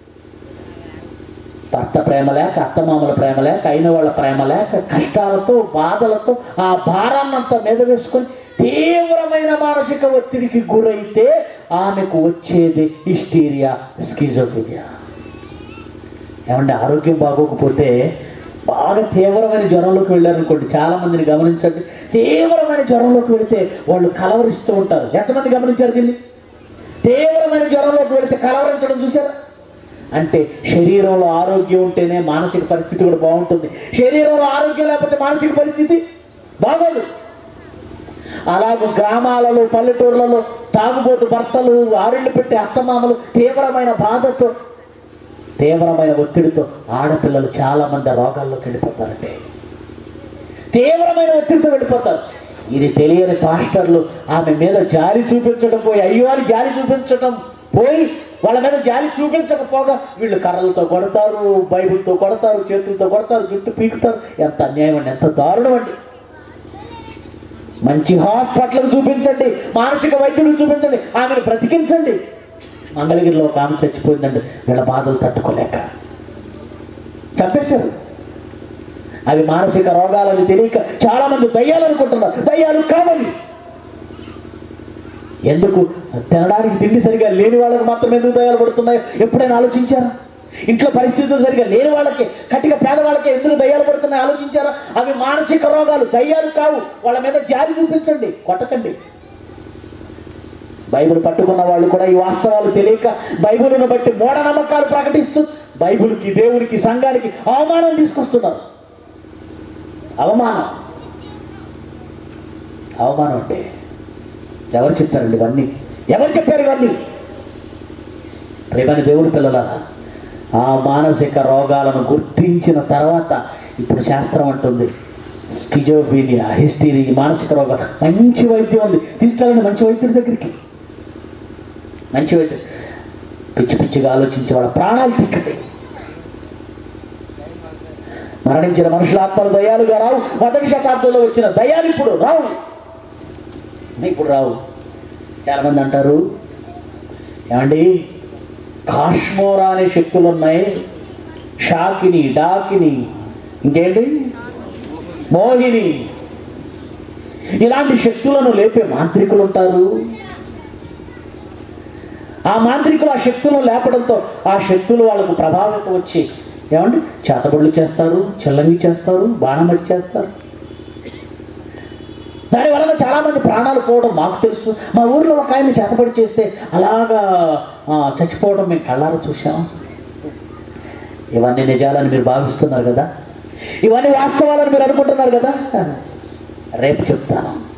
భర్త ప్రేమ లేక అత్తమామల ప్రేమ లేక అయిన వాళ్ళ ప్రేమ లేక కష్టాలతో బాధలతో ఆ భారాన్నంతా మీద వేసుకొని తీవ్రమైన మానసిక ఒత్తిడికి గురైతే ఆమెకు వచ్చేది హిస్టీరియా స్కిజోఫినియా ఏమంటే ఆరోగ్యం బాగోకపోతే బాగా తీవ్రమైన జ్వరంలోకి వెళ్ళారనుకోండి చాలా మందిని గమనించండి తీవ్రమైన జ్వరంలోకి వెళితే వాళ్ళు కలవరిస్తూ ఉంటారు ఎంతమంది గమనించారు దీన్ని తీవ్రమైన జ్వరంలోకి వెళితే కలవరించడం చూసారా అంటే శరీరంలో ఆరోగ్యం ఉంటేనే మానసిక పరిస్థితి కూడా బాగుంటుంది శరీరంలో ఆరోగ్యం లేకపోతే మానసిక పరిస్థితి బాగోదు అలాగే గ్రామాలలో పల్లెటూర్లలో తాగుబోతు భర్తలు ఆరిళ్ళు పెట్టే అత్తమామలు తీవ్రమైన బాధతో తీవ్రమైన ఒత్తిడితో ఆడపిల్లలు చాలా మంది రోగాల్లోకి వెళ్ళిపోతారంటే తీవ్రమైన ఒత్తిడితో వెళ్ళిపోతారు ఇది తెలియని పాస్టర్లు ఆమె మీద జాలి చూపించడం పోయి అయ్యో అని జాలి చూపించడం పోయి వాళ్ళ మీద జాలి చూపించకపోగా వీళ్ళు కర్రలతో కొడతారు బైబిల్తో కొడతారు చేతులతో కొడతారు జుట్టు పీకుతారు ఎంత అన్యాయం అండి ఎంత దారుణం అండి మంచి హాస్పిటల్ చూపించండి మానసిక వైద్యులు చూపించండి ఆమెను బ్రతికించండి మంగళగిరిలో ఒక ఆమె చచ్చిపోయిందండి వీళ్ళ బాధలు తట్టుకోలేక చంపేశారు అవి మానసిక రోగాలని తెలియక చాలా మంది దయ్యాలు అనుకుంటున్నారు దయ్యాలు కావాలి ఎందుకు తినడానికి తిండి సరిగా లేని వాళ్ళకి మాత్రం ఎందుకు దయ్యాలు పడుతున్నాయో ఎప్పుడైనా ఆలోచించారా ఇంట్లో పరిస్థితులు సరిగా లేని వాళ్ళకి కట్టిగా పేదవాళ్ళకి ఎందుకు దయ్యాలు పడుతున్నాయి ఆలోచించారా అవి మానసిక రోగాలు దయ్యాలు కావు వాళ్ళ మీద జాలి చూపించండి కొట్టకండి బైబిల్ పట్టుకున్న వాళ్ళు కూడా ఈ వాస్తవాలు తెలియక బైబిల్ను బట్టి మూఢనమ్మకాలు ప్రకటిస్తూ బైబిల్కి దేవునికి సంఘానికి అవమానం తీసుకొస్తున్నారు అవమానం అవమానం అంటే ఎవరు చెప్తారండి ఇవన్నీ ఎవరు చెప్పారు ఇవన్నీ ప్రేమని దేవుడి పిల్లలారా ఆ మానసిక రోగాలను గుర్తించిన తర్వాత ఇప్పుడు శాస్త్రం అంటుంది స్కిజోఫీనియా హిస్టీరి మానసిక రోగాలు మంచి వైద్యం ఉంది తీసుకెళ్ళండి మంచి వైద్యుడి దగ్గరికి మంచి వైద్యుడు పిచ్చి పిచ్చిగా ఆలోచించి వాళ్ళ ప్రాణాలు తిట్టండి మరణించిన మనుషుల ఆత్మలు దయాలుగా రావు మొదటి శతాబ్దంలో వచ్చిన దయాలు ఇప్పుడు రావు ఇప్పుడు రావు చాలామంది అంటారు ఏమండి కాశ్మోరా అనే శక్తులు ఉన్నాయి షాకిని డాకిని ఇంకేంటి మోహిని ఇలాంటి శక్తులను లేపే మాంత్రికులు ఉంటారు ఆ మాంత్రికులు ఆ శక్తులను లేపడంతో ఆ శక్తులు వాళ్ళకు ప్రభావితం వచ్చి ఏమండి చేతబడులు చేస్తారు చెల్లవి చేస్తారు బాణమతి చేస్తారు దాని వలన చాలా మంది ప్రాణాలు పోవడం మాకు తెలుసు మా ఊర్లో ఒక ఆయన చేతబడి చేస్తే అలాగా ఆ, చచ్చిపోవడం మేము కళ్ళారా చూసాం ఇవన్నీ నిజాలని మీరు భావిస్తున్నారు కదా ఇవన్నీ వాస్తవాలని మీరు అనుకుంటున్నారు కదా రేపు చెప్తాను